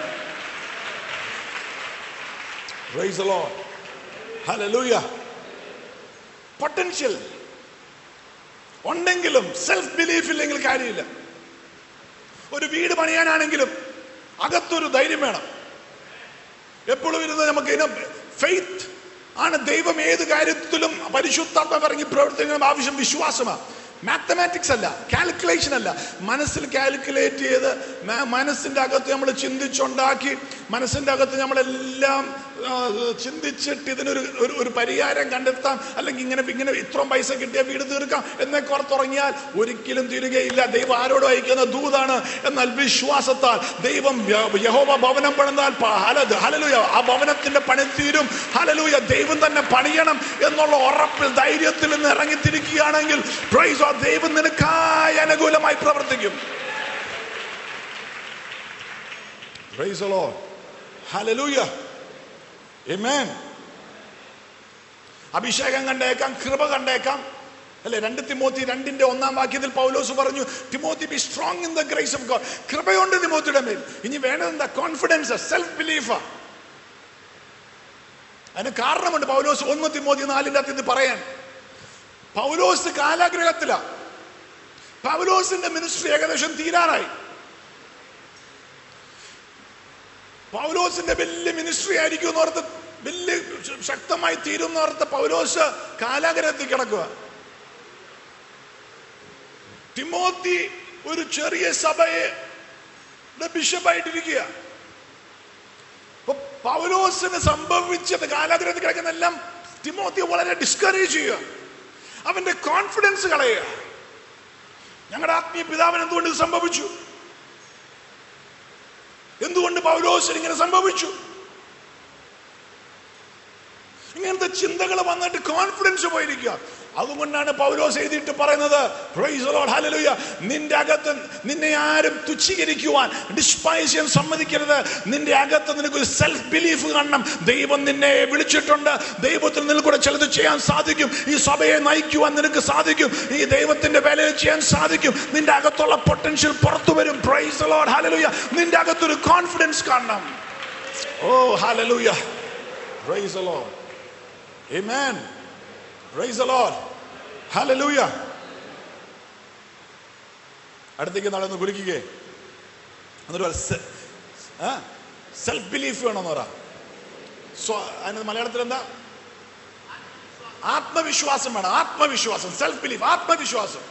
Praise the Lord. Hallelujah. Potential ഉണ്ടെങ്കിലും സെൽഫ് ബിലീഫ് ഇല്ലെങ്കിൽ കാര്യമില്ല ഒരു വീട് പണിയാനാണെങ്കിലും അകത്തൊരു ധൈര്യം വേണം എപ്പോഴും ഇരുന്ന് നമുക്ക് ഇതിനെ ഫെയ്ത്ത് ആണ് ദൈവം ഏത് കാര്യത്തിലും പരിശുദ്ധാത്മ ഇറങ്ങി പ്രവർത്തിക്കണം ആവശ്യം വിശ്വാസമാണ് മാത്തമാറ്റിക്സ് അല്ല കാൽക്കുലേഷൻ അല്ല മനസ്സിൽ കാൽക്കുലേറ്റ് ചെയ്ത് മ- മനസ്സിന്റെ അകത്ത് നമ്മൾ ചിന്തിച്ചുണ്ടാക്കി മനസ്സിന്റെ അകത്ത് നമ്മളെല്ലാം ആ, ചിന്തിച്ചിട്ട് ഇതിനൊരു ഒരു ഒരു പരിഹാരം കണ്ടെത്താം അല്ലെങ്കിൽ ഇങ്ങനെ ഇങ്ങനെ ഇത്രയും പൈസ കിട്ടിയ വീട് തീർക്കാം എന്നൊക്കെ ഓർത്തുറങ്ങിയാൽ ഒരിക്കലും തീരുകയില്ല ദൈവം ആരോട് അയക്കുന്ന ദൂതാണ് എന്നാൽ വിശ്വാസത്താൽ ദൈവം യ- യഹോവ ഭവനം പണിതാൽ പ- ഹല- ഹലലൂയ ആ ഭവനത്തിന്റെ പണി തീരും ഹലലൂയ ദൈവം തന്നെ പണിയണം എന്നുള്ള ഉറപ്പിൽ ധൈര്യത്തിൽ നിന്ന് ഇറങ്ങിത്തിരിക്കുകയാണെങ്കിൽ പ്രൈസ് ആ ദൈവം നിനക്കായി അനുകൂലമായി പ്രവർത്തിക്കും Praise the Lord. Hallelujah. Amen. അഭിഷേകം കണ്ടേക്കാം കൃപ കണ്ടേക്കാം അല്ലെ രണ്ട് തിമോത്തി രണ്ടിന്റെ ഒന്നാം വാക്യത്തിൽ പൗലോസ് പറഞ്ഞു Timothy be strong in the grace of God കൃപയുണ്ട് തിമോത്തിയുടെ മേൽ ഇനി വേണ്ടത് എന്താ കോൺഫിഡൻസ് സെൽഫ് ബിലീഫ് അതിന് കാരണമുണ്ട് പൗലോസ് ഒന്ന് തിമോത്തി നാലിന്റെ അകത്ത് ഇത് പറയാൻ പൗലോസ് കാലാഗ്രഹത്തില പൗലോസിന്റെ മിനിസ്ട്രി ഏകദേശം തീരാറായി പൗലോസിന്റെ വലിയ മിനിസ്ട്രി ആയിരിക്കും എന്ന് ഓർത്ത് വലിയ ശക്തമായി തീരുന്നോർത്ത് പൗലോസ് കാലാഗ്രഹത്തിൽ കിടക്കുക തിമോത്തി ഒരു ചെറിയ സഭയെ ബിഷപ്പായിട്ടിരിക്കുക അപ്പൊ പൗലോസിന് സംഭവിച്ചത് കാലാഗ്രഹത്തിൽ കിടക്കുന്നെല്ലാം തിമോത്തി വളരെ ഡിസ്കറേജ് ചെയ്യുക അവന്റെ കോൺഫിഡൻസ് കളയുക ഞങ്ങളുടെ ആത്മീയ പിതാവിന് എന്തുകൊണ്ട് ഇത് സംഭവിച്ചു എന്തുകൊണ്ട് പൗലോസിന് ഇങ്ങനെ സംഭവിച്ചു ഇങ്ങനത്തെ ചിന്തകൾ വന്നിട്ട് കോൺഫിഡൻസ് പോയിരിക്കുക അതുകൊണ്ടാണ് പൗലോസ് എഴുതിയിട്ട് പറയുന്നത് "Praise the Lord, hallelujah." നിന്റെ അകത്ത് നിന്നെ ആരും തുച്ഛീകരിക്കുവാൻ ഡിസ്പൈസ് ചെയ്യാൻ സമ്മതിക്കരുത് നിന്റെ അകത്ത് നിനക്കൊരു സെൽഫ് ബിലീഫ് കാണണം ദൈവം നിന്നെ വിളിച്ചിട്ടുണ്ട് ദൈവത്തിൽ നിനക്കൂടെ ചിലത് ചെയ്യാൻ സാധിക്കും ഈ സഭയെ നയിക്കുവാൻ നിനക്ക് സാധിക്കും ഈ ദൈവത്തിന്റെ വേലയിൽ ചെയ്യാൻ സാധിക്കും നിന്റെ അകത്തുള്ള പൊട്ടൻഷ്യൽ പുറത്തു വരും പ്രൈസ് ലോഡ് ഹാലലൂയ നിന്റെ അകത്തൊരു കോൺഫിഡൻസ് കാണണം oh hallelujah praise the Lord Amen. Praise the Lord. Hallelujah. അടുത്തേക്ക് നാളെ ഒന്ന് കുളിക്കുകയെ എന്നിട്ട് സെൽഫ് ബിലീഫ് വേണമെന്ന് പറ സ്വ- അതിന് മലയാളത്തിൽ എന്താ ആത്മവിശ്വാസം വേണം ആത്മവിശ്വാസം സെൽഫ് ബിലീഫ് ആത്മവിശ്വാസം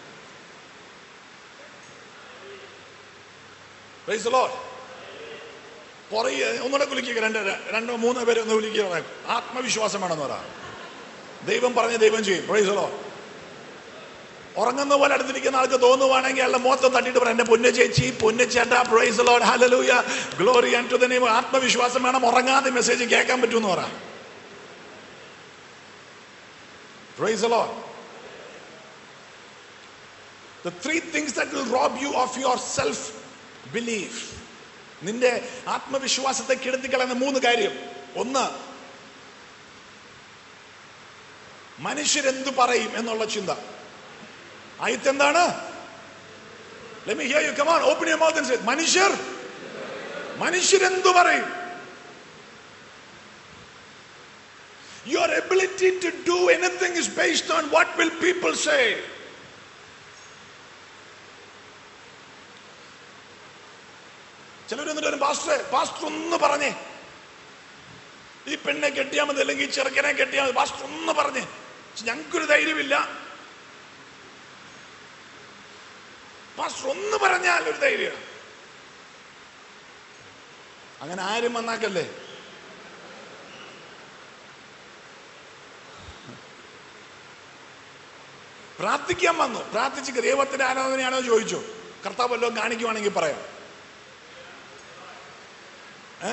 Praise the Lord. പുറകെ ഒന്നുകൂടെ കുലിക്കുക രണ്ട് രണ്ടോ മൂന്നോ പേരെ ഒന്ന് വിളിക്കുക ആത്മവിശ്വാസം വേണമെന്ന് പറ ദൈവം പറഞ്ഞ ദൈവം ചെയ്യും പ്രൈസലോ ഉറങ്ങുന്ന പോലെ അടുത്തിരിക്കുന്ന ആൾക്ക് തോന്നുവാണെങ്കിൽ അയാളുടെ മുഖത്ത് തട്ടിട്ട് പറയാം എന്റെ പൊന്നു ചേച്ചി പൊന്നു ചേട്ടാ praise lord hallelujah glory and to the name ആത്മവിശ്വാസം വേണം ഉറങ്ങാതെ മെസ്സേജ് കേൾക്കാൻ പറ്റുമെന്ന് പറ praise lord The three things that will rob you of your self belief. നിന്റെ ആത്മവിശ്വാസത്തെ കെടുത്തിക്കളയുന്ന മൂന്ന് കാര്യം ഒന്ന് മനുഷ്യരെന്തു പറയും എന്നുള്ള ചിന്ത ആദ്യത്തെ എന്താണ് Let me hear you. Come on, open your mouth and say, മനുഷ്യർ മനുഷ്യരെന്തു പറയും Your ability to do anything is based on what will people say. ചിലർ എന്നിട്ട് ഒരു പാസ്റ്റർ പാസ്റ്റർ ഒന്ന് പറഞ്ഞേ ഈ പെണ്ണെ കെട്ടിയാൽ മതി അല്ലെങ്കിൽ ഈ ചെറുക്കനെ കെട്ടിയാൽ മതി പാസ്റ്റർ ഒന്ന് പറഞ്ഞേ ഞങ്ങൾക്കൊരു ധൈര്യമില്ല പാസ്റ്റർ ഒന്ന് പറഞ്ഞാൽ ഒരു ധൈര്യം അങ്ങനെ ആരും വന്നാക്കല്ലേ പ്രാർത്ഥിക്കാൻ വന്നു പ്രാർത്ഥിച്ച് ദൈവത്തിന്റെ ആരാധനയാണോ ചോദിച്ചു കർത്താവ് വല്ലതും കാണിക്കുവാണെങ്കിൽ പറയാം ഏ?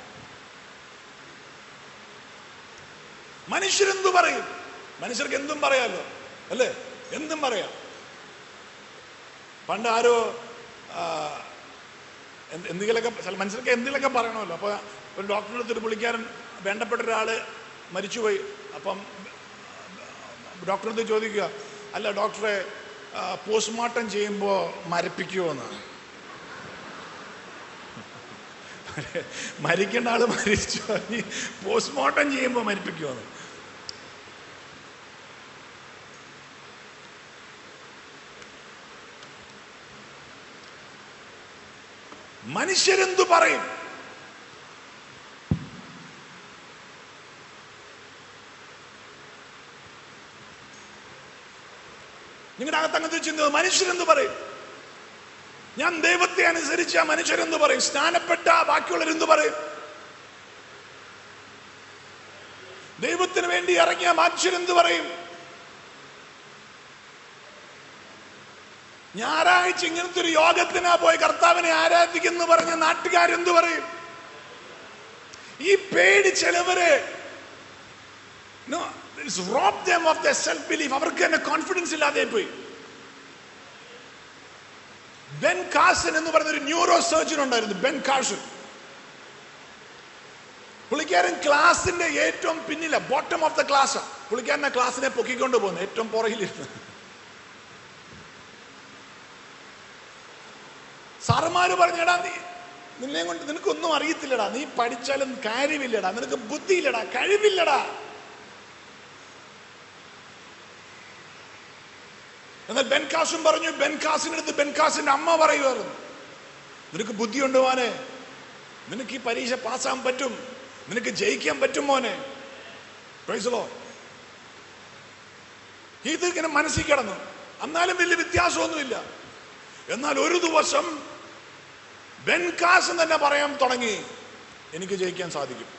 മനുഷ്യരെന്തു പറയും മനുഷ്യർക്ക് എന്തും പറയാമല്ലോ അല്ലേ എന്തും പറയാം പണ്ട് ആരോ ആ, എന്ത് എന്തെങ്കിലുമൊക്കെ ചില മനുഷ്യർക്ക് എന്തെങ്കിലുമൊക്കെ പറയണമല്ലോ അപ്പൊ ഒരു ഡോക്ടറിൻ്റെ അടുത്ത് ഒരു പുള്ളിക്കാരൻ വേണ്ടപ്പെട്ട ഒരാള് മരിച്ചുപോയി അപ്പം ഡോക്ടറെ അടുത്ത് ചോദിക്കുക അല്ല ഡോക്ടറെ പോസ്റ്റ്മോർട്ടം ചെയ്യുമ്പോൾ മരപ്പിക്കുമോ എന്ന് മരിക്കേണ്ട ആള് മരിച്ചു ഇനി പോസ്റ്റ്മോർട്ടം ചെയ്യുമ്പോൾ മരിപ്പിക്കുമെന്ന് മനുഷ്യരെന്തു പറയും നിങ്ങളുടെ അകത്ത് അങ്ങനത്തെ ചിന്ത മനുഷ്യരെന്ത് പറയും ഞാൻ ദൈവത്തെ അനുസരിച്ച മനുഷ്യരെന്ത് പറയും സ്നാനപ്പെട്ട ബാക്കിയുള്ളവരെന്ത് പറയും ദൈവത്തിന് വേണ്ടി ഇറങ്ങിയ മനുഷ്യരെന്ത് പറയും ഞായറാഴ്ച ഇങ്ങനത്തെ ഒരു യോഗത്തിനാ പോയി കർത്താവിനെ ആരാധിക്കുന്നു പറഞ്ഞ നാട്ടുകാരെന്ത് പറയും ഈ പേടി ചിലവര് no, it's robbed them of their self belief അവർക്ക് തന്നെ കോൺഫിഡൻസ് ഇല്ലാതെ പോയി ബെൻ കാസൻ എന്ന് പറയുന്ന ഒരു ന്യൂറോ സർജൻ ഉണ്ടായിരുന്നു ബെൻ കാസൻ പുള്ളിക്കാരൻ ക്ലാസിന്റെ ഏറ്റവും പിന്നില ബോട്ടം ഓഫ് ദ ക്ലാസ് പുള്ളിക്കാരൻ ആ ക്ലാസ്സിനെ പൊക്കിക്കൊണ്ട് പോകുന്നു ഏറ്റവും പുറകിലിരുന്ന് സാറുമാര് പറഞ്ഞടാ നീ നിന്നെ കൊണ്ട് നിനക്കൊന്നും അറിയത്തില്ലടാ നീ പഠിച്ചാലും കാര്യമില്ലടാ നിനക്ക് ബുദ്ധിയില്ലടാ കഴിവില്ലടാ എന്നാൽ ബെൻകാസും പറഞ്ഞു ബെൻകാസിന്റെ അടുത്ത് ബെൻകാസിന്റെ അമ്മ പറയുമായിരുന്നു നിനക്ക് ബുദ്ധിയുണ്ട് മോനെ നിനക്ക് ഈ പരീക്ഷ പാസ്സാൻ പറ്റും നിനക്ക് ജയിക്കാൻ പറ്റും മോനെ പ്രൈസലോ ഇത് ഇങ്ങനെ മനസ്സിൽ കിടന്നു എന്നാലും വലിയ വ്യത്യാസമൊന്നുമില്ല എന്നാൽ ഒരു ദിവസം ബെൻകാസ് തന്നെ പറയാൻ തുടങ്ങി എനിക്ക് ജയിക്കാൻ സാധിക്കും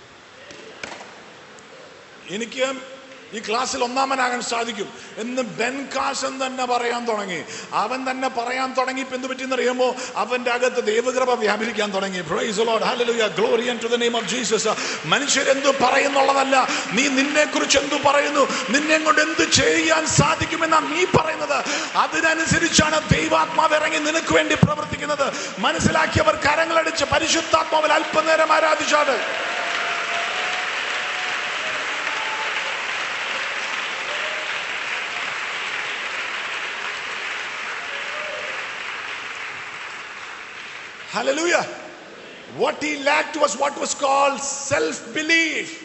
എനിക്ക് ഈ ക്ലാസ്സിൽ ഒന്നാമനാകാൻ സാധിക്കും എന്ന് ബെൻകാസൻ തന്നെ പറയാൻ തുടങ്ങി അവൻ തന്നെ പറയാൻ തുടങ്ങി ഇപ്പൊ എന്ത് പറ്റിയെന്നറിയുമോ അവന്റെ അകത്ത് ദൈവകൃപ വ്യാപരിക്കാൻ തുടങ്ങി Praise the Lord. Hallelujah. Glory unto the name of Jesus. മനുഷ്യരെന്തു പറയുന്നുള്ളതല്ല നീ നിന്നെ കുറിച്ച് എന്തു പറയുന്നു നിന്നെ കൊണ്ട് എന്ത് ചെയ്യാൻ സാധിക്കുമെന്നാ നീ പറയുന്നത് അതിനനുസരിച്ചാണ് ദൈവാത്മാവ് ഇറങ്ങി നിനക്ക് വേണ്ടി പ്രവർത്തിക്കുന്നത് മനസ്സിലാക്കിയവർ കരങ്ങളടിച്ച് പരിശുദ്ധാത്മാവിൽ അല്പനേരം ആരാധിച്ചാണ് Hallelujah. What he lacked was what was called self belief.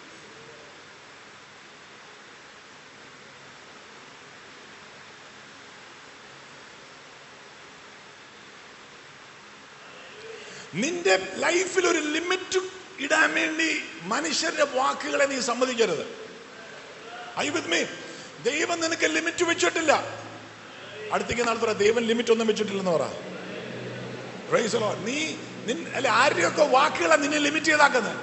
നിന്റെ ലൈഫിൽ ഒരു ലിമിറ്റ് ഇടാൻ വേണ്ടി മനുഷ്യരുടെ വാക്കുകളെ നീ സമ്മതിക്കരുത് ഐ വിത്ത് മീ ദൈവം നിനക്ക് ലിമിറ്റ് വെച്ചിട്ടില്ല അടുത്തേക്ക് നാളെ പറ ദൈവം ലിമിറ്റ് ഒന്നും വെച്ചിട്ടില്ലെന്ന് പറ Praise the Lord. നീ നിൻ അല്ലെ ആരുടെയൊക്കെ വാക്കുകളാണ് നിന്നെ ലിമിറ്റ് ചെയ്താക്കുന്നത്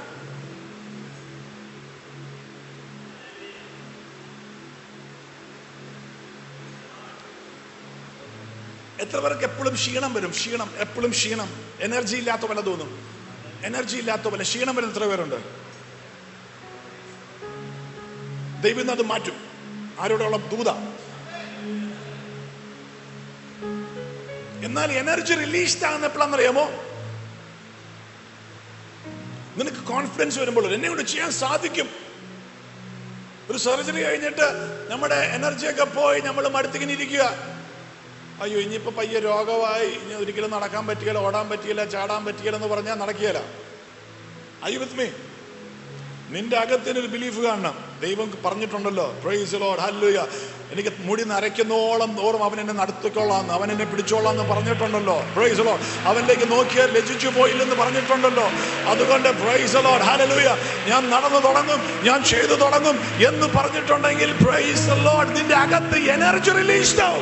എത്ര പേർക്ക് എപ്പോഴും ക്ഷീണം വരും ക്ഷീണം എപ്പോഴും ക്ഷീണം എനർജി ഇല്ലാത്ത പോലെ തോന്നും എനർജി ഇല്ലാത്ത പോലെ ക്ഷീണം വരുന്ന എത്ര പേരുണ്ട് ദൈവം ഇന്ന് അത് മാറ്റും ആരോടുള്ള ദൂത എന്നാൽ എനർജി റിലീസ്ഡ് ആകുന്ന എപ്പോഴാണെന്നറിയാമോ നിനക്ക് കോൺഫിഡൻസ് വരുമ്പോൾ എന്നെ കൊണ്ട് ചെയ്യാൻ സാധിക്കും ഒരു സർജറി കഴിഞ്ഞിട്ട് നമ്മുടെ എനർജിയൊക്കെ പോയി നമ്മൾ മടുത്തിങ്ങനെ ഇരിക്കുക അയ്യോ ഇനിയിപ്പോ പയ്യെ രോഗമായി ഇനി ഒരിക്കലും നടക്കാൻ പറ്റിയില്ല ഓടാൻ പറ്റിയില്ല ചാടാൻ പറ്റിയില്ല എന്ന് പറഞ്ഞാൽ നടക്കുകയില്ല ഐ വിത്ത് മീ നിന്റെ അകത്തിനൊരു ബിലീഫ് കാണണം ദൈവം പറഞ്ഞിട്ടുണ്ടല്ലോ പ്രൈസ് ലോഡ് ഹല്ലുയ എനിക്ക് മുടി നരയ്ക്കുന്നോളം തോറും അവൻ എന്നെ നടത്തിക്കൊള്ളാന്ന് അവൻ എന്നെ പിടിച്ചോളാം എന്ന് പറഞ്ഞിട്ടുണ്ടല്ലോ പ്രൈസ് ലോഡ് അവനിലേക്ക് നോക്കിയാൽ ലജിച്ചു പോയില്ലെന്ന് പറഞ്ഞിട്ടുണ്ടല്ലോ അതുകൊണ്ട് പ്രൈസ് ലോഡ് ഹല്ലുയ ഞാൻ നടന്നു തുടങ്ങും ഞാൻ ചെയ്തു തുടങ്ങും എന്ന് പറഞ്ഞിട്ടുണ്ടെങ്കിൽ പ്രൈസ് ലോഡ് നിന്റെ അകത്ത് എനർജി റിലീസ്ഡ് ആവും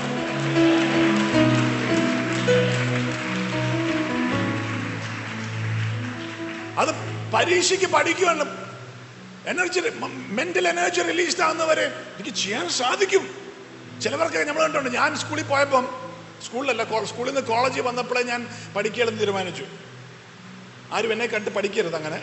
അത് പരീക്ഷയ്ക്ക് പഠിക്കുകയാണ് എനർജി മെന്റൽ എനർജി റിലീസ്ഡ് ആകുന്നവരെ എനിക്ക് ചെയ്യാൻ സാധിക്കും ചിലവർക്ക് നമ്മൾ കണ്ടുണ്ട് ഞാൻ സ്കൂളിൽ പോയപ്പം സ്കൂളിലല്ല കോ- സ്കൂളിൽ നിന്ന് കോളേജിൽ വന്നപ്പോഴേ ഞാൻ പഠിക്കലെന്ന് തീരുമാനിച്ചു ആരും എന്നെ കണ്ട് പഠിക്കരുത് അങ്ങനെ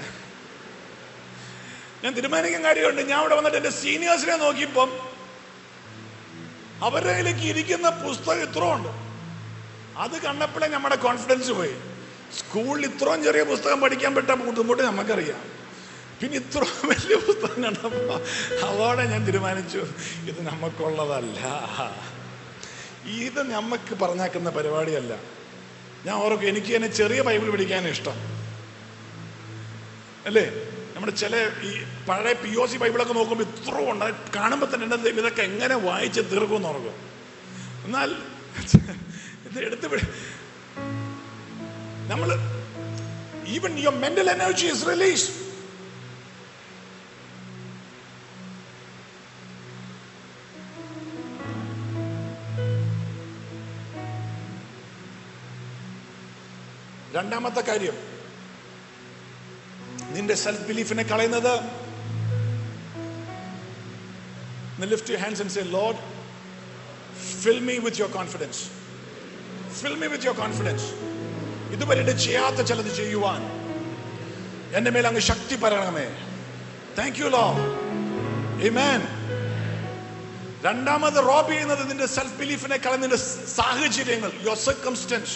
ഞാൻ തീരുമാനിക്കാൻ കാര്യമുണ്ട് ഞാൻ അവിടെ വന്നിട്ട് എൻ്റെ സീനിയേഴ്സിനെ നോക്കിയപ്പം അവരുടെ കയ്യിലേക്ക് ഇരിക്കുന്ന പുസ്തകം ഇത്ര ഉണ്ട് അത് കണ്ടപ്പോഴേ നമ്മുടെ കോൺഫിഡൻസ് പോയി സ്കൂളിൽ ഇത്രയും ചെറിയ പുസ്തകം പഠിക്കാൻ പറ്റാൻ ബുദ്ധിമുട്ട് നമുക്കറിയാം പിന്നെ ഇത്ര വലിയ പുസ്തകം കണ്ടപ്പോ അതോടെ ഞാൻ തീരുമാനിച്ചു ഇത് നമുക്കുള്ളതല്ല ഇത് നമുക്ക് പറഞ്ഞാക്കുന്ന പരിപാടിയല്ല ഞാൻ ഓർക്കും എനിക്ക് തന്നെ ചെറിയ ബൈബിൾ പഠിക്കാൻ ഇഷ്ടം അല്ലേ നമ്മുടെ ചില ഈ പഴയ പി ഒ സി ബൈബിളൊക്കെ നോക്കുമ്പോൾ ഇത്ര ഉണ്ട് അത് കാണുമ്പോൾ തന്നെ എൻ്റെ ദൈവം ഇതൊക്കെ എങ്ങനെ വായിച്ച് തീർക്കുമെന്ന് ഓർക്കും എന്നാൽ ഇത് എടുത്ത് പിടി- നമ്മൾ even your mental energy is release രണ്ടാമത്തെ കാര്യം നിന്റെ സെൽഫ് ബിലീഫിനെ കളയുന്നത് lift you hands and say lord fill me with your confidence fill me with your confidence ഇതുവരെ ചെയ്യാത്ത ചിലത് ചെയ്യുവാൻ എന്റെ മേൽ അങ്ങ് ശക്തി പരണമേ താങ്ക് യു ലോ Amen. രണ്ടാമത് റോബ് ചെയ്യുന്നത് നിന്റെ സെൽഫ് ബിലീഫിനെ കളയുന്ന സാഹചര്യങ്ങൾ യുവർ സർക്കംസ്റ്റൻസ്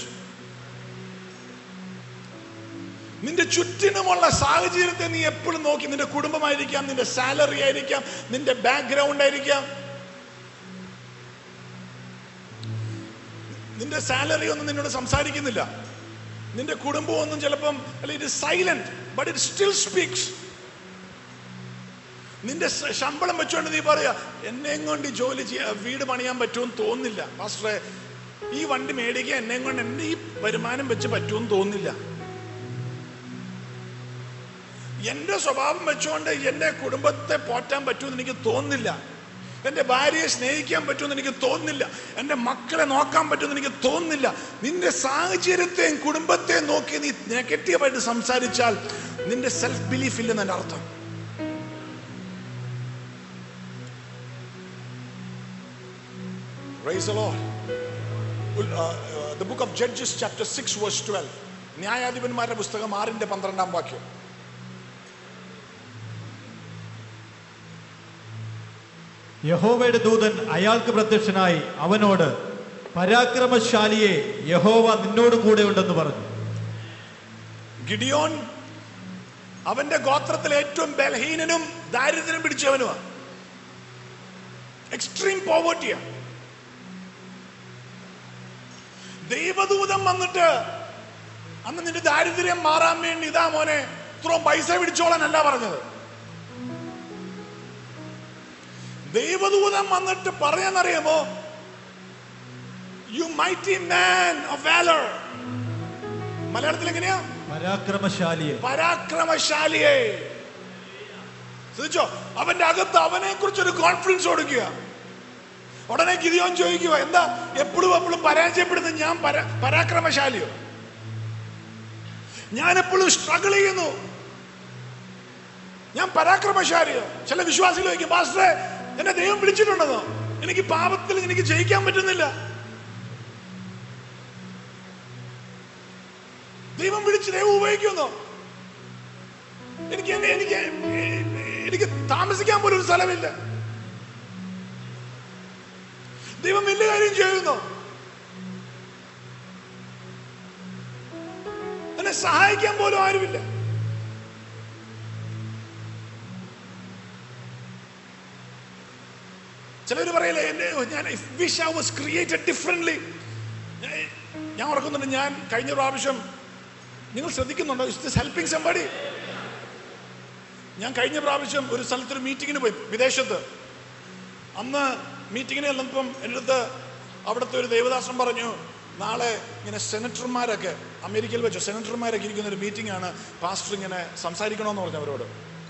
നിന്റെ ചുറ്റിനുമുള്ള സാഹചര്യത്തെ നീ എപ്പോഴും നോക്കി നിന്റെ കുടുംബമായിരിക്കാം നിന്റെ സാലറി ആയിരിക്കാം നിന്റെ ബാക്ക്ഗ്രൗണ്ട് ആയിരിക്കാം നിന്റെ സാലറി ഒന്നും നിന്നോട് സംസാരിക്കുന്നില്ല നിന്റെ കുടുംബം ഒന്നും ചിലപ്പം അല്ല it silent but it still speaks നിന്റെ ശ- ശമ്പളം വെച്ചുകൊണ്ട് നീ പറയാ എന്നെ കൊണ്ട് ഈ ജോലി ചെയ്യാ വീട് പണിയാൻ പറ്റുമെന്ന് തോന്നുന്നില്ല പാസ്റ്ററെ ഈ വണ്ടി മേടിക്കാൻ എന്നെ കൊണ്ട് എന്റെ ഈ വരുമാനം വെച്ച് പറ്റുമെന്ന് തോന്നുന്നില്ല എൻ്റെ സ്വഭാവം വെച്ചുകൊണ്ട് എൻ്റെ കുടുംബത്തെ പോറ്റാൻ പറ്റുമെന്ന് എനിക്ക് തോന്നുന്നില്ല എൻ്റെ ഭാര്യയെ സ്നേഹിക്കാൻ പറ്റുമെന്ന് എനിക്ക് തോന്നുന്നില്ല എൻ്റെ മക്കളെ നോക്കാൻ പറ്റുമെന്ന് എനിക്ക് തോന്നുന്നില്ല നിന്റെ സാഹചര്യത്തെയും കുടുംബത്തെയും നോക്കി നീ നെഗറ്റീവായിട്ട് സംസാരിച്ചാൽ നിന്റെ സെൽഫ് ബിലീഫ് ഇല്ലെന്ന് എൻ്റെ അർത്ഥം Praise the Lord. Ul- uh, uh, the book of Judges chapter 6 verse 12 ന്യായാധിപന്മാരുടെ പുസ്തകം ആറിന്റെ പന്ത്രണ്ടാം വാക്യം യഹോവയുടെ ദൂതൻ അയാൾക്ക് പ്രത്യക്ഷനായി അവനോട് പരാക്രമശാലിയെ യഹോവ നിന്നോട് കൂടെ ഉണ്ടെന്ന് പറഞ്ഞു ഗിഡിയോൻ അവന്റെ ഗോത്രത്തിൽ ഏറ്റവും ബലഹീനനും ദാരിദ്ര്യം പിടിച്ചവനുമാണ് എക്സ്ട്രീം പോവേർട്ടിയാ ദൈവദൂതം വന്നിട്ട് അന്ന് നിന്റെ ദാരിദ്ര്യം മാറാൻ വേണ്ടി ഇതാ മോനെ ഇത്രയും പൈസ പിടിച്ചോളാനല്ല പറഞ്ഞത് ദൈവദൂതം വന്നിട്ട് പറയാന്നറിയാമോ you mighty man of valour മലയാളത്തിൽ എങ്ങനെയാ പരാക്രമശാലിയെ പരാക്രമശാലിയെ ശ്രദ്ധിച്ചോ അവന്റെ അകത്ത് അവനെ കുറിച്ച് ഒരു കോൺഫിഡൻസ് കൊടുക്കുക ഉടനെ ഗിരിയോൻ ചോദിക്കുക എന്താ എപ്പോഴും എപ്പോഴും പരാജയപ്പെടുന്ന ഞാൻ പരാ പരാക്രമശാലിയോ ഞാൻ എപ്പോഴും സ്ട്രഗിൾ ചെയ്യുന്നു ഞാൻ പരാക്രമശാലിയോ ചില വിശ്വാസികൾ ചോദിക്കും പാസ്റ്ററെ എന്നെ ദൈവം വിളിച്ചിട്ടുണ്ടെന്നോ എനിക്ക് പാപത്തിൽ എനിക്ക് ജയിക്കാൻ പറ്റുന്നില്ല ദൈവം വിളിച്ച് ദൈവം ഉപയോഗിക്കുന്നു എനിക്ക് എന്നെ- എനിക്ക് എനിക്ക് താമസിക്കാൻ പോലും ഒരു സ്ഥലമില്ല ദൈവം വലിയ കാര്യം ചെയ്യുന്നു എന്നെ സഹായിക്കാൻ പോലും ആരുമില്ല ചിലർ പറയില്ലേ എന്നെ ഞാൻ wish I was created differently ഞാൻ ഓർക്കുന്നുണ്ട് ഞാൻ കഴിഞ്ഞ പ്രാവശ്യം നിങ്ങൾ ശ്രദ്ധിക്കുന്നുണ്ടോ ഇസ് ദിസ് ഹെൽപ്പിംഗ് സംബഡി ഞാൻ കഴിഞ്ഞ പ്രാവശ്യം ഒരു സ്ഥലത്തൊരു മീറ്റിങ്ങിന് പോയി വിദേശത്ത് അന്ന് മീറ്റിങ്ങിന് ചെന്നപ്പം എൻ്റെ അടുത്ത് അവിടുത്തെ ഒരു ദേവദാസൻ പറഞ്ഞു നാളെ ഇങ്ങനെ സെനറ്റർമാരൊക്കെ അമേരിക്കയിൽ വെച്ചോ സെനറ്റർമാരൊക്കെ ഇരിക്കുന്ന ഒരു മീറ്റിംഗ് ആണ് പാസ്റ്റർ ഇങ്ങനെ സംസാരിക്കണമെന്ന് പറഞ്ഞു അവരോട്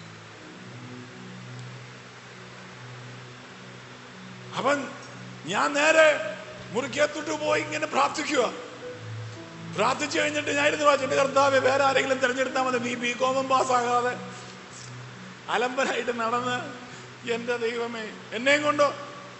അവൻ ഞാൻ നേരെ മുറിക്കകത്തോട്ട് പോയി ഇങ്ങനെ പ്രാർത്ഥിക്കുക പ്രാർത്ഥിച്ചു കഴിഞ്ഞിട്ട് ഞാൻ ഇരുന്ന് വായിച്ചു എന്റെ കർത്താവ് വേറെ ആരെങ്കിലും തിരഞ്ഞെടുത്താൽ മതി നീ ബി കോമം പാസ്സാകാതെ അലമ്പനായിട്ട് നടന്ന് എന്റെ ദൈവമേ എന്നെയും കൊണ്ടോ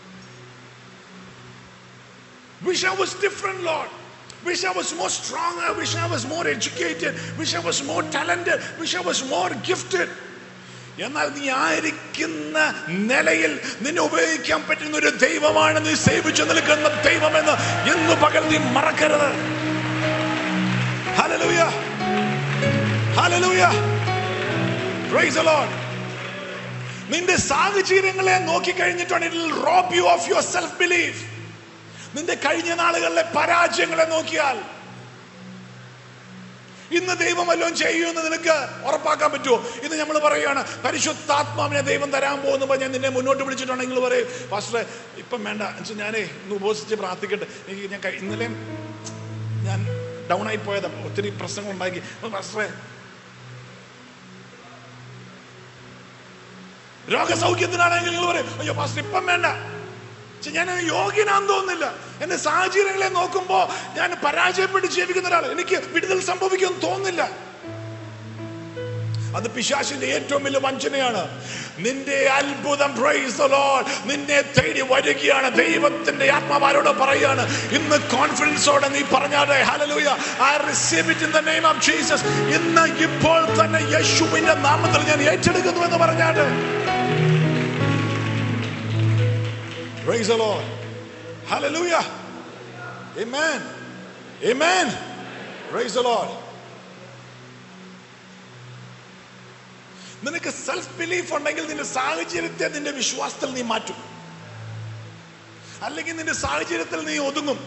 Wish I was different, Lord. Wish I was more stronger. Wish I was more educated. Wish I was more talented. Wish I was more gifted. എന്നാൽ നീ ആയിരിക്കുന്ന നിലയിൽ നിന്നെ ഉപയോഗിക്കാൻ പറ്റുന്ന ഒരു ദൈവമാണ് നീ സേവിച്ചു നിൽക്കുന്ന ദൈവമെന്ന് ഇന്ന് പകൽ നീ മറക്കരുത് Hallelujah. Hallelujah. Praise the Lord. നിന്റെ സാഹചര്യങ്ങളെ നോക്കിക്കഴിഞ്ഞിട്ടാണ് it rob you of your self belief നിന്റെ കഴിഞ്ഞ നാളുകളിലെ പരാജയങ്ങളെ നോക്കിയാൽ ഇന്ന് ദൈവം വല്ലതും ചെയ്യുമെന്ന് നിനക്ക് ഉറപ്പാക്കാൻ പറ്റുമോ ഇന്ന് നമ്മൾ പറയുകയാണ് പരിശുദ്ധാത്മാവിനെ ദൈവം തരാൻ പോകുന്ന ഞാൻ നിന്നെ മുന്നോട്ട് വിളിച്ചിട്ടുണ്ടെങ്കിൽ നിങ്ങൾ പറയും പാസ്റ്ററെ ഇപ്പം വേണ്ട എന്നുവെച്ചാൽ ഞാനേ ഇന്ന് ഉപസിച്ച് പ്രാർത്ഥിക്കട്ടെ എനിക്ക് ഞാൻ കഴി- ഇന്നലെയും ഞാൻ ഡൗൺ ആയി പോയതാ ഒത്തിരി പ്രശ്നങ്ങൾ ഉണ്ടാക്കി അപ്പൊ പാസ്റ്ററെ രോഗസൗഖ്യത്തിനാണെങ്കിൽ നിങ്ങൾ പറയും അയ്യോ പാസ്റ്റർ ഇപ്പം വേണ്ട പക്ഷെ ഞാൻ യോഗ്യനാന്ന് തോന്നുന്നില്ല എന്റെ സാഹചര്യങ്ങളെ നോക്കുമ്പോ ഞാൻ പരാജയപ്പെട്ട് ജീവിക്കുന്ന ഒരാൾ എനിക്ക് വിടുതൽ സംഭവിക്കുമെന്ന് തോന്നുന്നില്ല അത് പിശാശിന്റെ ഏറ്റവും വലിയ വഞ്ചനയാണ് നിന്റെ അത്ഭുതം praise the Lord. നിന്നെ തേടി വരികയാണ് ദൈവത്തിന്റെ ആത്മാവാരോട് പറയുകയാണ് ഇന്ന് കോൺഫിഡൻസോടെ നീ പറഞ്ഞാട്ടെ hallelujah I receive it in the name of Jesus ഇന്ന് ഇപ്പോൾ തന്നെ യേശുവിന്റെ നാമത്തിൽ ഞാൻ ഏറ്റെടുക്കുന്നു എന്ന് പറഞ്ഞാട്ടെ Praise the Lord. Hallelujah. Amen. Amen. Praise the Lord. നിനക്ക് സെൽഫ് ബിലീഫ് ഉണ്ടെങ്കിൽ നിന്റെ സാഹചര്യത്തെ നിന്റെ വിശ്വാസത്തിൽ നീ മാറ്റും അല്ലെങ്കിൽ നിന്റെ സാഹചര്യത്തിൽ നീ ഒതുങ്ങും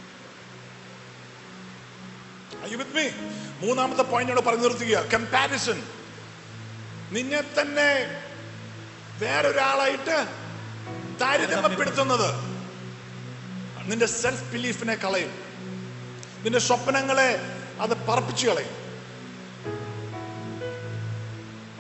Are you with me? മൂന്നാമത്തെ പോയിന്റോട് പറഞ്ഞു നിർത്തുക കമ്പാരിസൺ നിന്നെ തന്നെ വേറൊരാളായിട്ട് താരതമ്യപ്പെടുത്തുന്നത് നിന്റെ സെൽഫ് ബിലീഫിനെ കളയും നിന്റെ സ്വപ്നങ്ങളെ അത് പറപ്പിച്ചു കളയും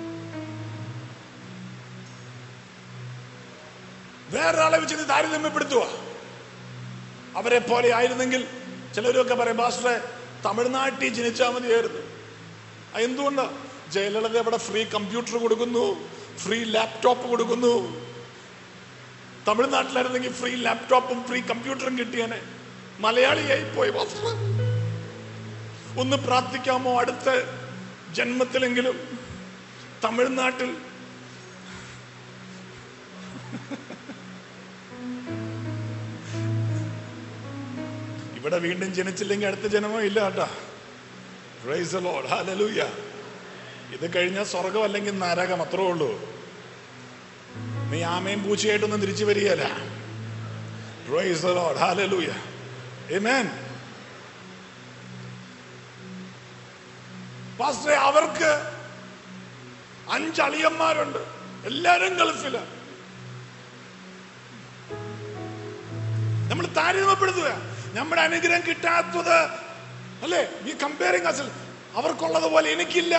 വേറൊരാളെ വെച്ച് നീ താരതമ്യപ്പെടുത്തുക അവരെ പോലെ ആയിരുന്നെങ്കിൽ ചിലരൊക്കെ പറയും ബാസ്റ്ററെ തമിഴ്നാട്ടിൽ ജനിച്ചാൽ മതിയായിരുന്നു ആ, എന്തുകൊണ്ടാ ജയലളിത അവിടെ ഫ്രീ കമ്പ്യൂട്ടർ കൊടുക്കുന്നു ഫ്രീ ലാപ്ടോപ്പ് കൊടുക്കുന്നു തമിഴ്നാട്ടിലായിരുന്നെങ്കിൽ ഫ്രീ ലാപ്ടോപ്പും ഫ്രീ കമ്പ്യൂട്ടറും കിട്ടിയനെ മലയാളിയായി പോയി ബാസ്റ്റർ ഒന്ന് പ്രാർത്ഥിക്കാമോ അടുത്ത ജന്മത്തിലെങ്കിലും തമിഴ്നാട്ടിൽ ഇവിടെ വീണ്ടും ജനിച്ചില്ലെങ്കിൽ അടുത്ത ജന്മം ഇല്ല കേട്ടോ Praise the Lord. Hallelujah. ഇത് കഴിഞ്ഞാൽ സ്വർഗം അല്ലെങ്കിൽ നരകം അത്രേ ഉള്ളൂ നീ ആമയും പൂച്ചയായിട്ടൊന്നും തിരിച്ചു വരികയല്ല Praise the Lord. Hallelujah. Amen. പാസ്റ്ററെ അവർക്ക് അഞ്ചളിയന്മാരുണ്ട് എല്ലാരും ഗൾഫില് നമ്മൾ താരതമ്യപ്പെടുത്തുക നമ്മുടെ അനുഗ്രഹം കിട്ടാത്തത് അല്ലേ ഈ കമ്പയറിങ് അസൽ അവർക്കുള്ളത് പോലെ എനിക്കില്ല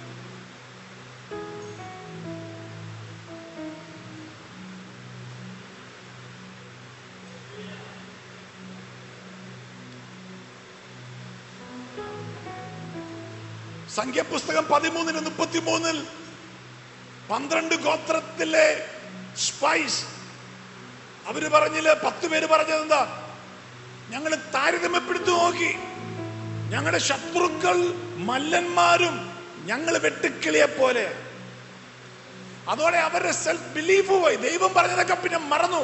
സംഖ്യപുസ്തകം പതിമൂന്നിന് മുപ്പത്തിമൂന്നിൽ പന്ത്രണ്ട് ഗോത്രത്തിലെ സ്പൈസ് അവര് പറഞ്ഞില്ല പത്ത് പേര് പറഞ്ഞത് എന്താ ഞങ്ങൾ താരതമ്യപ്പെടുത്തി നോക്കി ഞങ്ങളുടെ ശത്രുക്കൾ മല്ലന്മാരും ഞങ്ങൾ വെട്ടുക്കിളിയെ പോലെ അതോടെ അവരുടെ സെൽഫ് ബിലീഫ് പോയി ദൈവം പറഞ്ഞതൊക്കെ പിന്നെ മറന്നു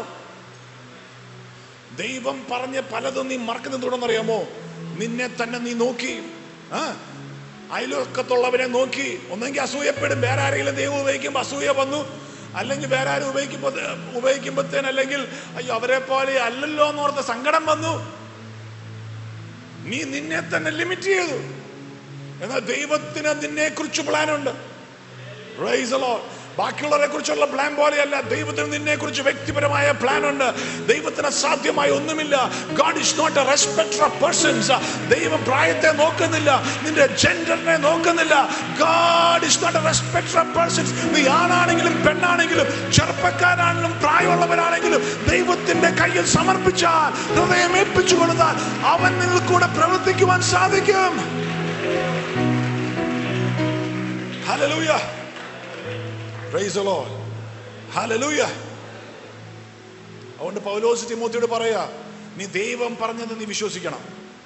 ദൈവം പറഞ്ഞ പലതും നീ മറക്കുന്നത് തുടർന്നറിയാമോ നിന്നെ തന്നെ നീ നോക്കി ആ അയൽവക്കത്തുള്ളവരെ നോക്കി ഒന്നെങ്കിൽ അസൂയപ്പെടും വേറെ ആരെങ്കിലും ദൈവം ഉപയോഗിക്കുമ്പോൾ അസൂയ വന്നു അല്ലെങ്കിൽ വേറെ ആരും ഉപയോഗിക്കുമ്പോ ഉപയോഗിക്കുമ്പോഴത്തേന് അല്ലെങ്കിൽ അയ്യോ അവരെ പോലെ അല്ലല്ലോ എന്ന് ഓർത്ത് സങ്കടം വന്നു നീ നിന്നെ തന്നെ ലിമിറ്റ് ചെയ്തു എന്നാൽ ദൈവത്തിന് നിന്നെ കുറിച്ച് പ്ലാനുണ്ട് Praise the Lord. ബാക്കിയുള്ളവരെ കുറിച്ചുള്ള പ്ലാൻ പോലെയല്ല ദൈവത്തിന് നിന്നെ കുറിച്ച് വ്യക്തിപരമായ പ്ലാൻ ഉണ്ട് ദൈവത്തിന് അസാധ്യമായ ഒന്നുമില്ല God is not a respecter of persons ദൈവം പ്രായത്തെ നോക്കുന്നില്ല നിന്റെ ജെൻഡറിനെ നോക്കുന്നില്ല God is not a respecter of persons നീ ആണാണെങ്കിലും പെണ്ണാണെങ്കിലും ചെറുപ്പക്കാരാണെങ്കിലും പ്രായമുള്ളവരാണെങ്കിലും ദൈവത്തിന്റെ കയ്യിൽ സമർപ്പിച്ചാൽ ഹൃദയം ഏൽപ്പിച്ചു കൊടുത്താൽ അവൻ നിങ്ങൾ കൂടെ പ്രവർത്തിക്കുവാൻ സാധിക്കും Hallelujah. Praise the Lord. Hallelujah. അതുകൊണ്ട് പൗലോസ് തിമോത്തിയോട് പറയാ നീ ദൈവം പറഞ്ഞത് നീ വിശ്വസിക്കണം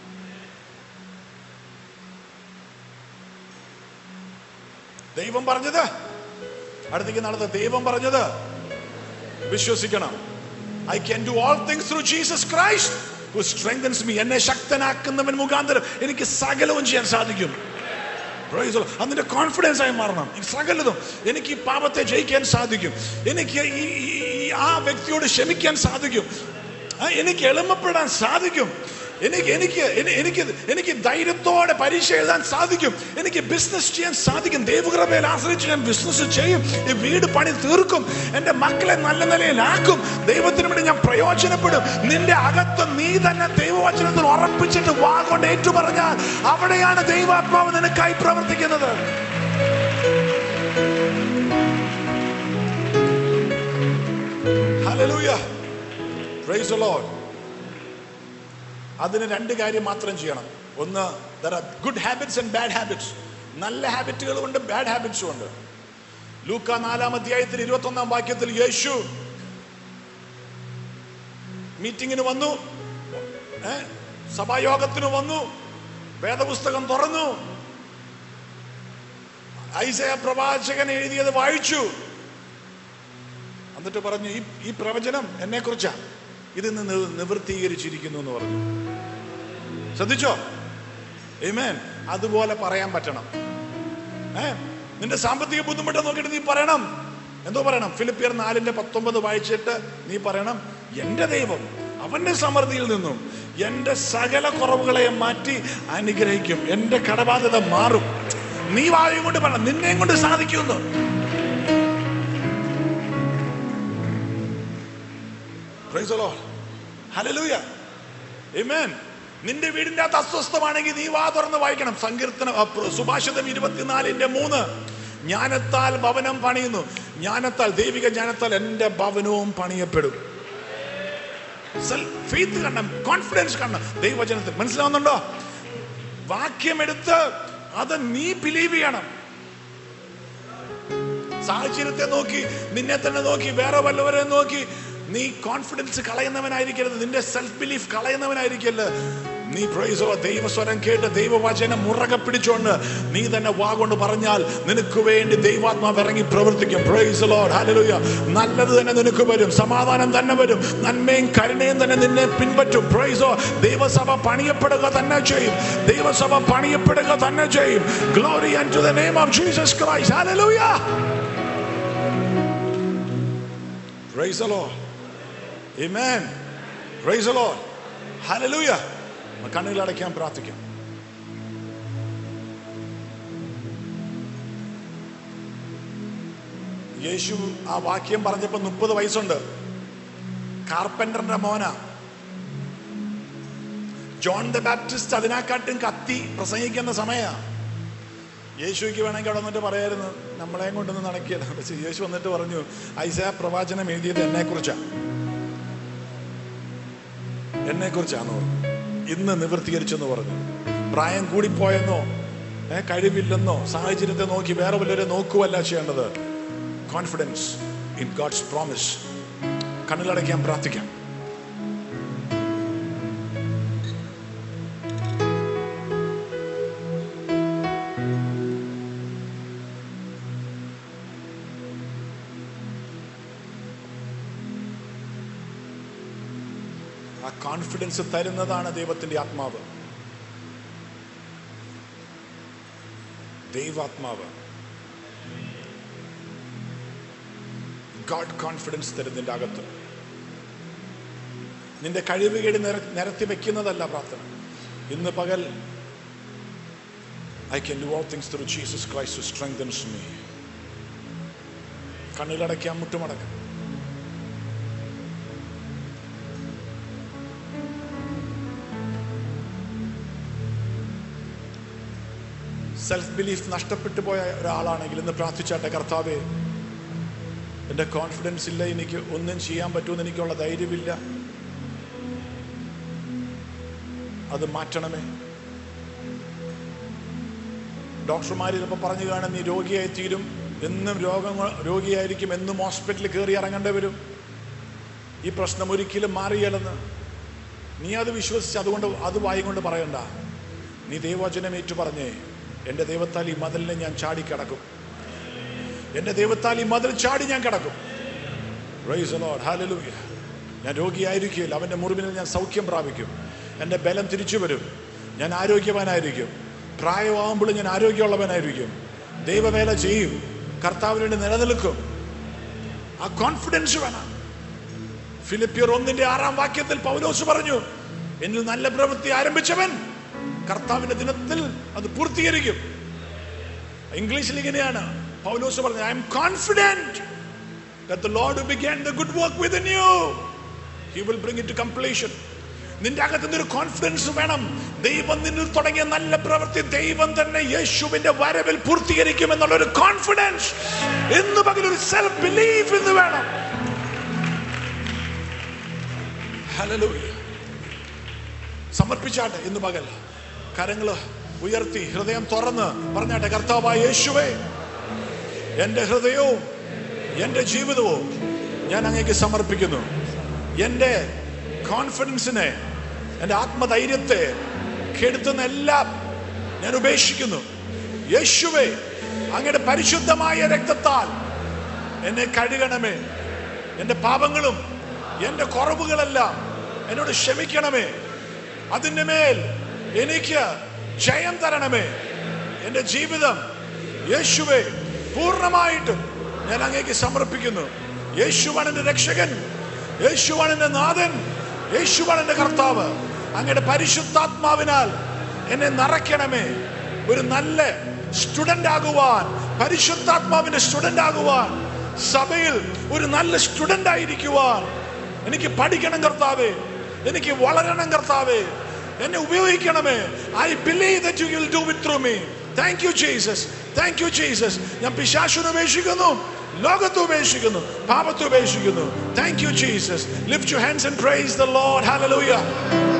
ദൈവം പറഞ്ഞത് അടുത്തേക്ക് നടന്ന ദൈവം പറഞ്ഞത് വിശ്വസിക്കണം I can do all things through Jesus Christ who strengthens me എന്നെ ശക്തനാക്കുന്നവൻ മുഖാന്തരം എനിക്ക് സകലവും ചെയ്യാൻ സാധിക്കും Praise the Lord. അതിന്റെ കോൺഫിഡൻസ് ആയി മാറണം ഈ സകലതും എനിക്ക് ഈ പാപത്തെ ജയിക്കാൻ സാധിക്കും എനിക്ക് ഈ ഈ- ഈ ആ വ്യക്തിയോട് ക്ഷമിക്കാൻ സാധിക്കും ആ, എനിക്ക് എളുപ്പപ്പെടാൻ സാധിക്കും എനിക്ക് എനിക്ക് എനി- എനിക്ക് എനിക്ക് ധൈര്യത്തോടെ പരീക്ഷ എഴുതാൻ സാധിക്കും എനിക്ക് ബിസിനസ് ചെയ്യാൻ സാധിക്കും ദൈവകൃപയിൽ ആശ്രയിച്ച് ഞാൻ ബിസിനസ് ചെയ്യും ഈ വീട് പണി തീർക്കും എൻ്റെ മക്കളെ നല്ല നിലയിലാക്കും ദൈവത്തിന് വേണ്ടി ഞാൻ പ്രയോജനപ്പെടും നിന്റെ അകത്ത് നീ തന്നെ ദൈവവചനത്തിൽ ഉറപ്പിച്ചിട്ട് വാ കൊണ്ട് ഏറ്റു പറഞ്ഞാൽ അവിടെയാണ് ദൈവാത്മാവ് നിനക്കായി പ്രവർത്തിക്കുന്നത് Hallelujah. Praise the Lord. അതിന് രണ്ട് കാര്യം മാത്രം ചെയ്യണം ഒന്ന് there are good habits and bad habits നല്ല ഹാബിറ്റുകളും ഉണ്ട് ബാഡ് ഹാബിറ്റ്സും ഉണ്ട് ലൂക്ക നാലാം അധ്യായത്തിൽ ഇരുപത്തി ഒന്നാം വാക്യത്തിൽ യേശു മീറ്റിങ്ങിന് വന്നു ഏ, സഭായോഗത്തിന് വന്നു വേദപുസ്തകം തുറന്നു ഐസയ പ്രവാചകൻ എഴുതിയത് വായിച്ചു എന്നിട്ട് പറഞ്ഞു ഈ ഈ പ്രവചനം എന്നെ കുറിച്ചാ ഇത് ഇന്ന് നിവ- നിവൃത്തീകരിച്ചിരിക്കുന്നു എന്ന് പറഞ്ഞു ശ്രദ്ധിച്ചോ ഏമേൻ അതുപോലെ പറയാൻ പറ്റണം ഏ നിന്റെ സാമ്പത്തിക ബുദ്ധിമുട്ട് നോക്കിയിട്ട് നീ പറയണം എന്തോ പറയണം ഫിലിപ്പിയർ നാലിന്റെ പത്തൊമ്പത് വായിച്ചിട്ട് നീ പറയണം എന്റെ ദൈവം അവന്റെ സമൃദ്ധിയിൽ നിന്നും എന്റെ സകല കുറവുകളെ മാറ്റി അനുഗ്രഹിക്കും എന്റെ കടബാധ്യത മാറും നീ വായും കൊണ്ട് പറയണം നിന്നെയും കൊണ്ട് സാധിക്കുമെന്ന് Praise the Lord. Hallelujah. Amen. നിന്റെ വീടിന്റെ അകത്ത് അസ്വസ്ഥമാണെങ്കിൽ നീ വാ തുറന്ന് വായിക്കണം സങ്കീർത്തനം അ, പ്ര- സുഭാഷിതം ഇരുപത്തിനാലിന്റെ മൂന്ന് ജ്ഞാനത്താൽ ഭവനം പണിയുന്നു ജ്ഞാനത്താൽ ദൈവിക ജ്ഞാനത്താൽ എൻ്റെ ഭവനവും പണിയപ്പെടും ഫെയ്ത്ത് കണ്ട കോൺഫിഡൻസ് കണ്ട ദൈവവചനത്തിൽ മനസ്സിലാവുന്നുണ്ടോ വാക്യമെടുത്ത് അത് നീ ബിലീവ് ചെയ്യണം സാഹചര്യത്തെ നോക്കി നിന്നെ തന്നെ നോക്കി വേറെ വല്ലവരെ നോക്കി നീ കോൺഫിഡൻസ് കളയുന്നവനായിരിക്കരുത് നിന്റെ സെൽഫ് ബിലീഫ് കളയുന്നവനായിരിക്കരുത് നീ പ്രൈസോ ദൈവസ്വരം കേട്ട് ദൈവവചനം മുറകെ പിടിച്ചോണ്ട് നീ തന്നെ വാ കൊണ്ട് പറഞ്ഞാൽ നിനക്ക് വേണ്ടി ദൈവാത്മാവ് ഇറങ്ങി പ്രവർത്തിക്കും പ്രൈസ് ലോഡ് ഹല്ലേലൂയ നല്ലത് തന്നെ നിനക്ക് വരും സമാധാനം തന്നെ വരും നന്മയും കരുണയും തന്നെ നിന്നെ പിൻപറ്റും പ്രൈസോ ദൈവസഭ പണിയപ്പെടുക തന്നെ ചെയ്യും ദൈവസഭ പണിയപ്പെടുക തന്നെ ചെയ്യും glory and to the name of Jesus Christ hallelujah Praise the Lord. Amen. Praise the Lord. Hallelujah. കണ്ണുകളടയ്ക്കാൻ പ്രാർത്ഥിക്കാം യേശു ആ വാക്യം പറഞ്ഞപ്പോ മുപ്പത് വയസ്സുണ്ട് കാർപ്പന്ററിന്റെ മോന ജോൺ ദ ബാപ്റ്റിസ്റ്റ് അതിനെക്കാട്ടും കത്തി പ്രസംഗിക്കുന്ന സമയ യേശുക്ക് വേണമെങ്കിൽ അവിടെ വന്നിട്ട് പറയായിരുന്നു നമ്മളെയും കൊണ്ടൊന്നും നടക്കില്ല പക്ഷെ യേശു വന്നിട്ട് പറഞ്ഞു ഐസയ പ്രവാചനം എഴുതിയത് എന്നെ കുറിച്ചാ എന്നെ കുറിച്ചാന്ന് പറഞ്ഞു ഇന്ന് നിവൃത്തീകരിച്ചെന്ന് പറഞ്ഞു പ്രായം കൂടിപ്പോയെന്നോ ഏ, കഴിവില്ലെന്നോ സാഹചര്യത്തെ നോക്കി വേറെ വല്ലവരെ നോക്കുവല്ല ചെയ്യേണ്ടത് കോൺഫിഡൻസ് ഇൻ ഗോഡ്സ് പ്രോമിസ് കണ്ണിലടയ്ക്കാൻ പ്രാർത്ഥിക്കാം ആ കോൺഫിഡൻസ് തരുന്നതാണ് ദൈവത്തിന്റെ ആത്മാവ് ദൈവാത്മാവ് ഗാഡ് കോൺഫിഡൻസ് തരുന്നതിന്റെ അകത്ത് നിന്റെ കഴിവുകേട് നിര നിരത്തി വെക്കുന്നതല്ല പ്രാർത്ഥന ഇന്ന് പകൽ I can do all things through Jesus Christ strengthens me കണ്ണിലടയ്ക്കാം മുട്ടുമടക്കാം സെൽഫ് ബിലീഫ് നഷ്ടപ്പെട്ടു പോയ ഒരാളാണെങ്കിൽ ഇന്ന് പ്രാർത്ഥിച്ചാട്ടെ കർത്താവേ എൻ്റെ കോൺഫിഡൻസ് ഇല്ല എനിക്ക് ഒന്നും ചെയ്യാൻ പറ്റുമെന്ന് എനിക്കുള്ള ധൈര്യമില്ല അത് മാറ്റണമേ ഡോക്ടർമാർ ചിലപ്പോൾ പറഞ്ഞു കാണും നീ രോഗിയായി തീരും എന്നും രോഗം രോഗിയായിരിക്കും എന്നും ഹോസ്പിറ്റലിൽ കയറി ഇറങ്ങേണ്ടി വരും ഈ പ്രശ്നം ഒരിക്കലും മാറിയല്ലെന്ന് നീ അത് വിശ്വസിച്ച് അതുകൊണ്ട് അത് വായും കൊണ്ട് പറയണ്ട നീ ദൈവവചനം ഏറ്റു പറഞ്ഞേ എൻ്റെ ദൈവത്താൽ ഈ മതിലിനെ ഞാൻ ചാടി കിടക്കും എൻ്റെ ദൈവത്താൽ ഈ മതിൽ ചാടി ഞാൻ കിടക്കും Praise the Lord. Hallelujah. ഞാൻ രോഗിയായിരിക്കില്ല അവൻ്റെ മുറിവിന് ഞാൻ സൗഖ്യം പ്രാപിക്കും എൻ്റെ ബലം തിരിച്ചു വരും ഞാൻ ആരോഗ്യവാനായിരിക്കും പ്രായമാകുമ്പോൾ ഞാൻ ആരോഗ്യമുള്ളവനായിരിക്കും ദൈവവേല ചെയ്യും കർത്താവിന് വേണ്ടി നിലനിൽക്കും ആ കോൺഫിഡൻസ് വേണം ഫിലിപ്പിയർ ഒന്നിന്റെ ആറാം വാക്യത്തിൽ പൗലോസ് പറഞ്ഞു എന്നിൽ നല്ല പ്രവൃത്തി ആരംഭിച്ചവൻ കർത്താവിന്റെ ദിനത്തിൽ അത് പൂർത്തീകരിക്കും ഇംഗ്ലീഷിൽ ഇങ്ങനെയാണ് പൗലോസ് പറഞ്ഞു I'm confident that the Lord who began the good work within you he will bring it to completion നിന്റെ അകത്ത് നിന്ന് ഒരു കോൺഫിഡൻസ് വേണം ദൈവം നിന്നിൽ തുടങ്ങിയ നല്ല പ്രവൃത്തി ദൈവം തന്നെ യേശുവിന്റെ വരവിൽ പൂർത്തീകരിക്കും എന്നുള്ള ഒരു കോൺഫിഡൻസ് എന്ന് പകൽ ഒരു സെൽഫ് ബിലീഫ് എന്ന് വേണം Hallelujah. സമർപ്പിച്ചാട്ടെ ഇന്ന് പകൽ കരങ്ങള് ഉയർത്തി ഹൃദയം തുറന്ന് പറഞ്ഞാട്ടെ കർത്താവായ യേശുവേ എൻ്റെ ഹൃദയവും എൻ്റെ ജീവിതവും ഞാൻ അങ്ങേക്ക് സമർപ്പിക്കുന്നു എൻ്റെ കോൺഫിഡൻസിനെ എൻ്റെ ആത്മധൈര്യത്തെ കെടുത്തുന്ന എല്ലാം ഞാൻ ഉപേക്ഷിക്കുന്നു യേശുവേ അങ്ങയുടെ പരിശുദ്ധമായ രക്തത്താൽ എന്നെ കഴുകണമേ എൻ്റെ പാപങ്ങളും എൻ്റെ കുറവുകളെല്ലാം എന്നോട് ക്ഷമിക്കണമേ അതിൻ്റെ മേൽ എനിക്ക് ജയം തരണമേ എൻ്റെ ജീവിതം യേശുവെ പൂർണ്ണമായിട്ടും ഞാൻ അങ്ങേക്ക് സമർപ്പിക്കുന്നു യേശുവാണ് എൻ്റെ രക്ഷകൻ യേശുവാണ് എൻ്റെ നാഥൻ യേശുവാണ് എൻ്റെ കർത്താവ് അങ്ങയുടെ പരിശുദ്ധാത്മാവിനാൽ എന്നെ നിറയ്ക്കണമേ ഒരു നല്ല സ്റ്റുഡന്റ് ആകുവാൻ പരിശുദ്ധാത്മാവിന്റെ സ്റ്റുഡന്റ് ആകുവാൻ സഭയിൽ ഒരു നല്ല സ്റ്റുഡന്റ് ആയിരിക്കുവാൻ എനിക്ക് പഠിക്കണം കർത്താവേ എനിക്ക് വളരണം കർത്താവേ എന്നെ ഉപയോഗിക്കണമേ I believe that you will do with through me thank you Jesus thank you Jesus ഞാൻ പിശാശുനെ ഉപേക്ഷിക്കുന്നു ലോകത്തെ ഉപേക്ഷിക്കുന്നു പാപത്തെ ഉപേക്ഷിക്കുന്നു thank you Jesus lift you hands and praise the lord hallelujah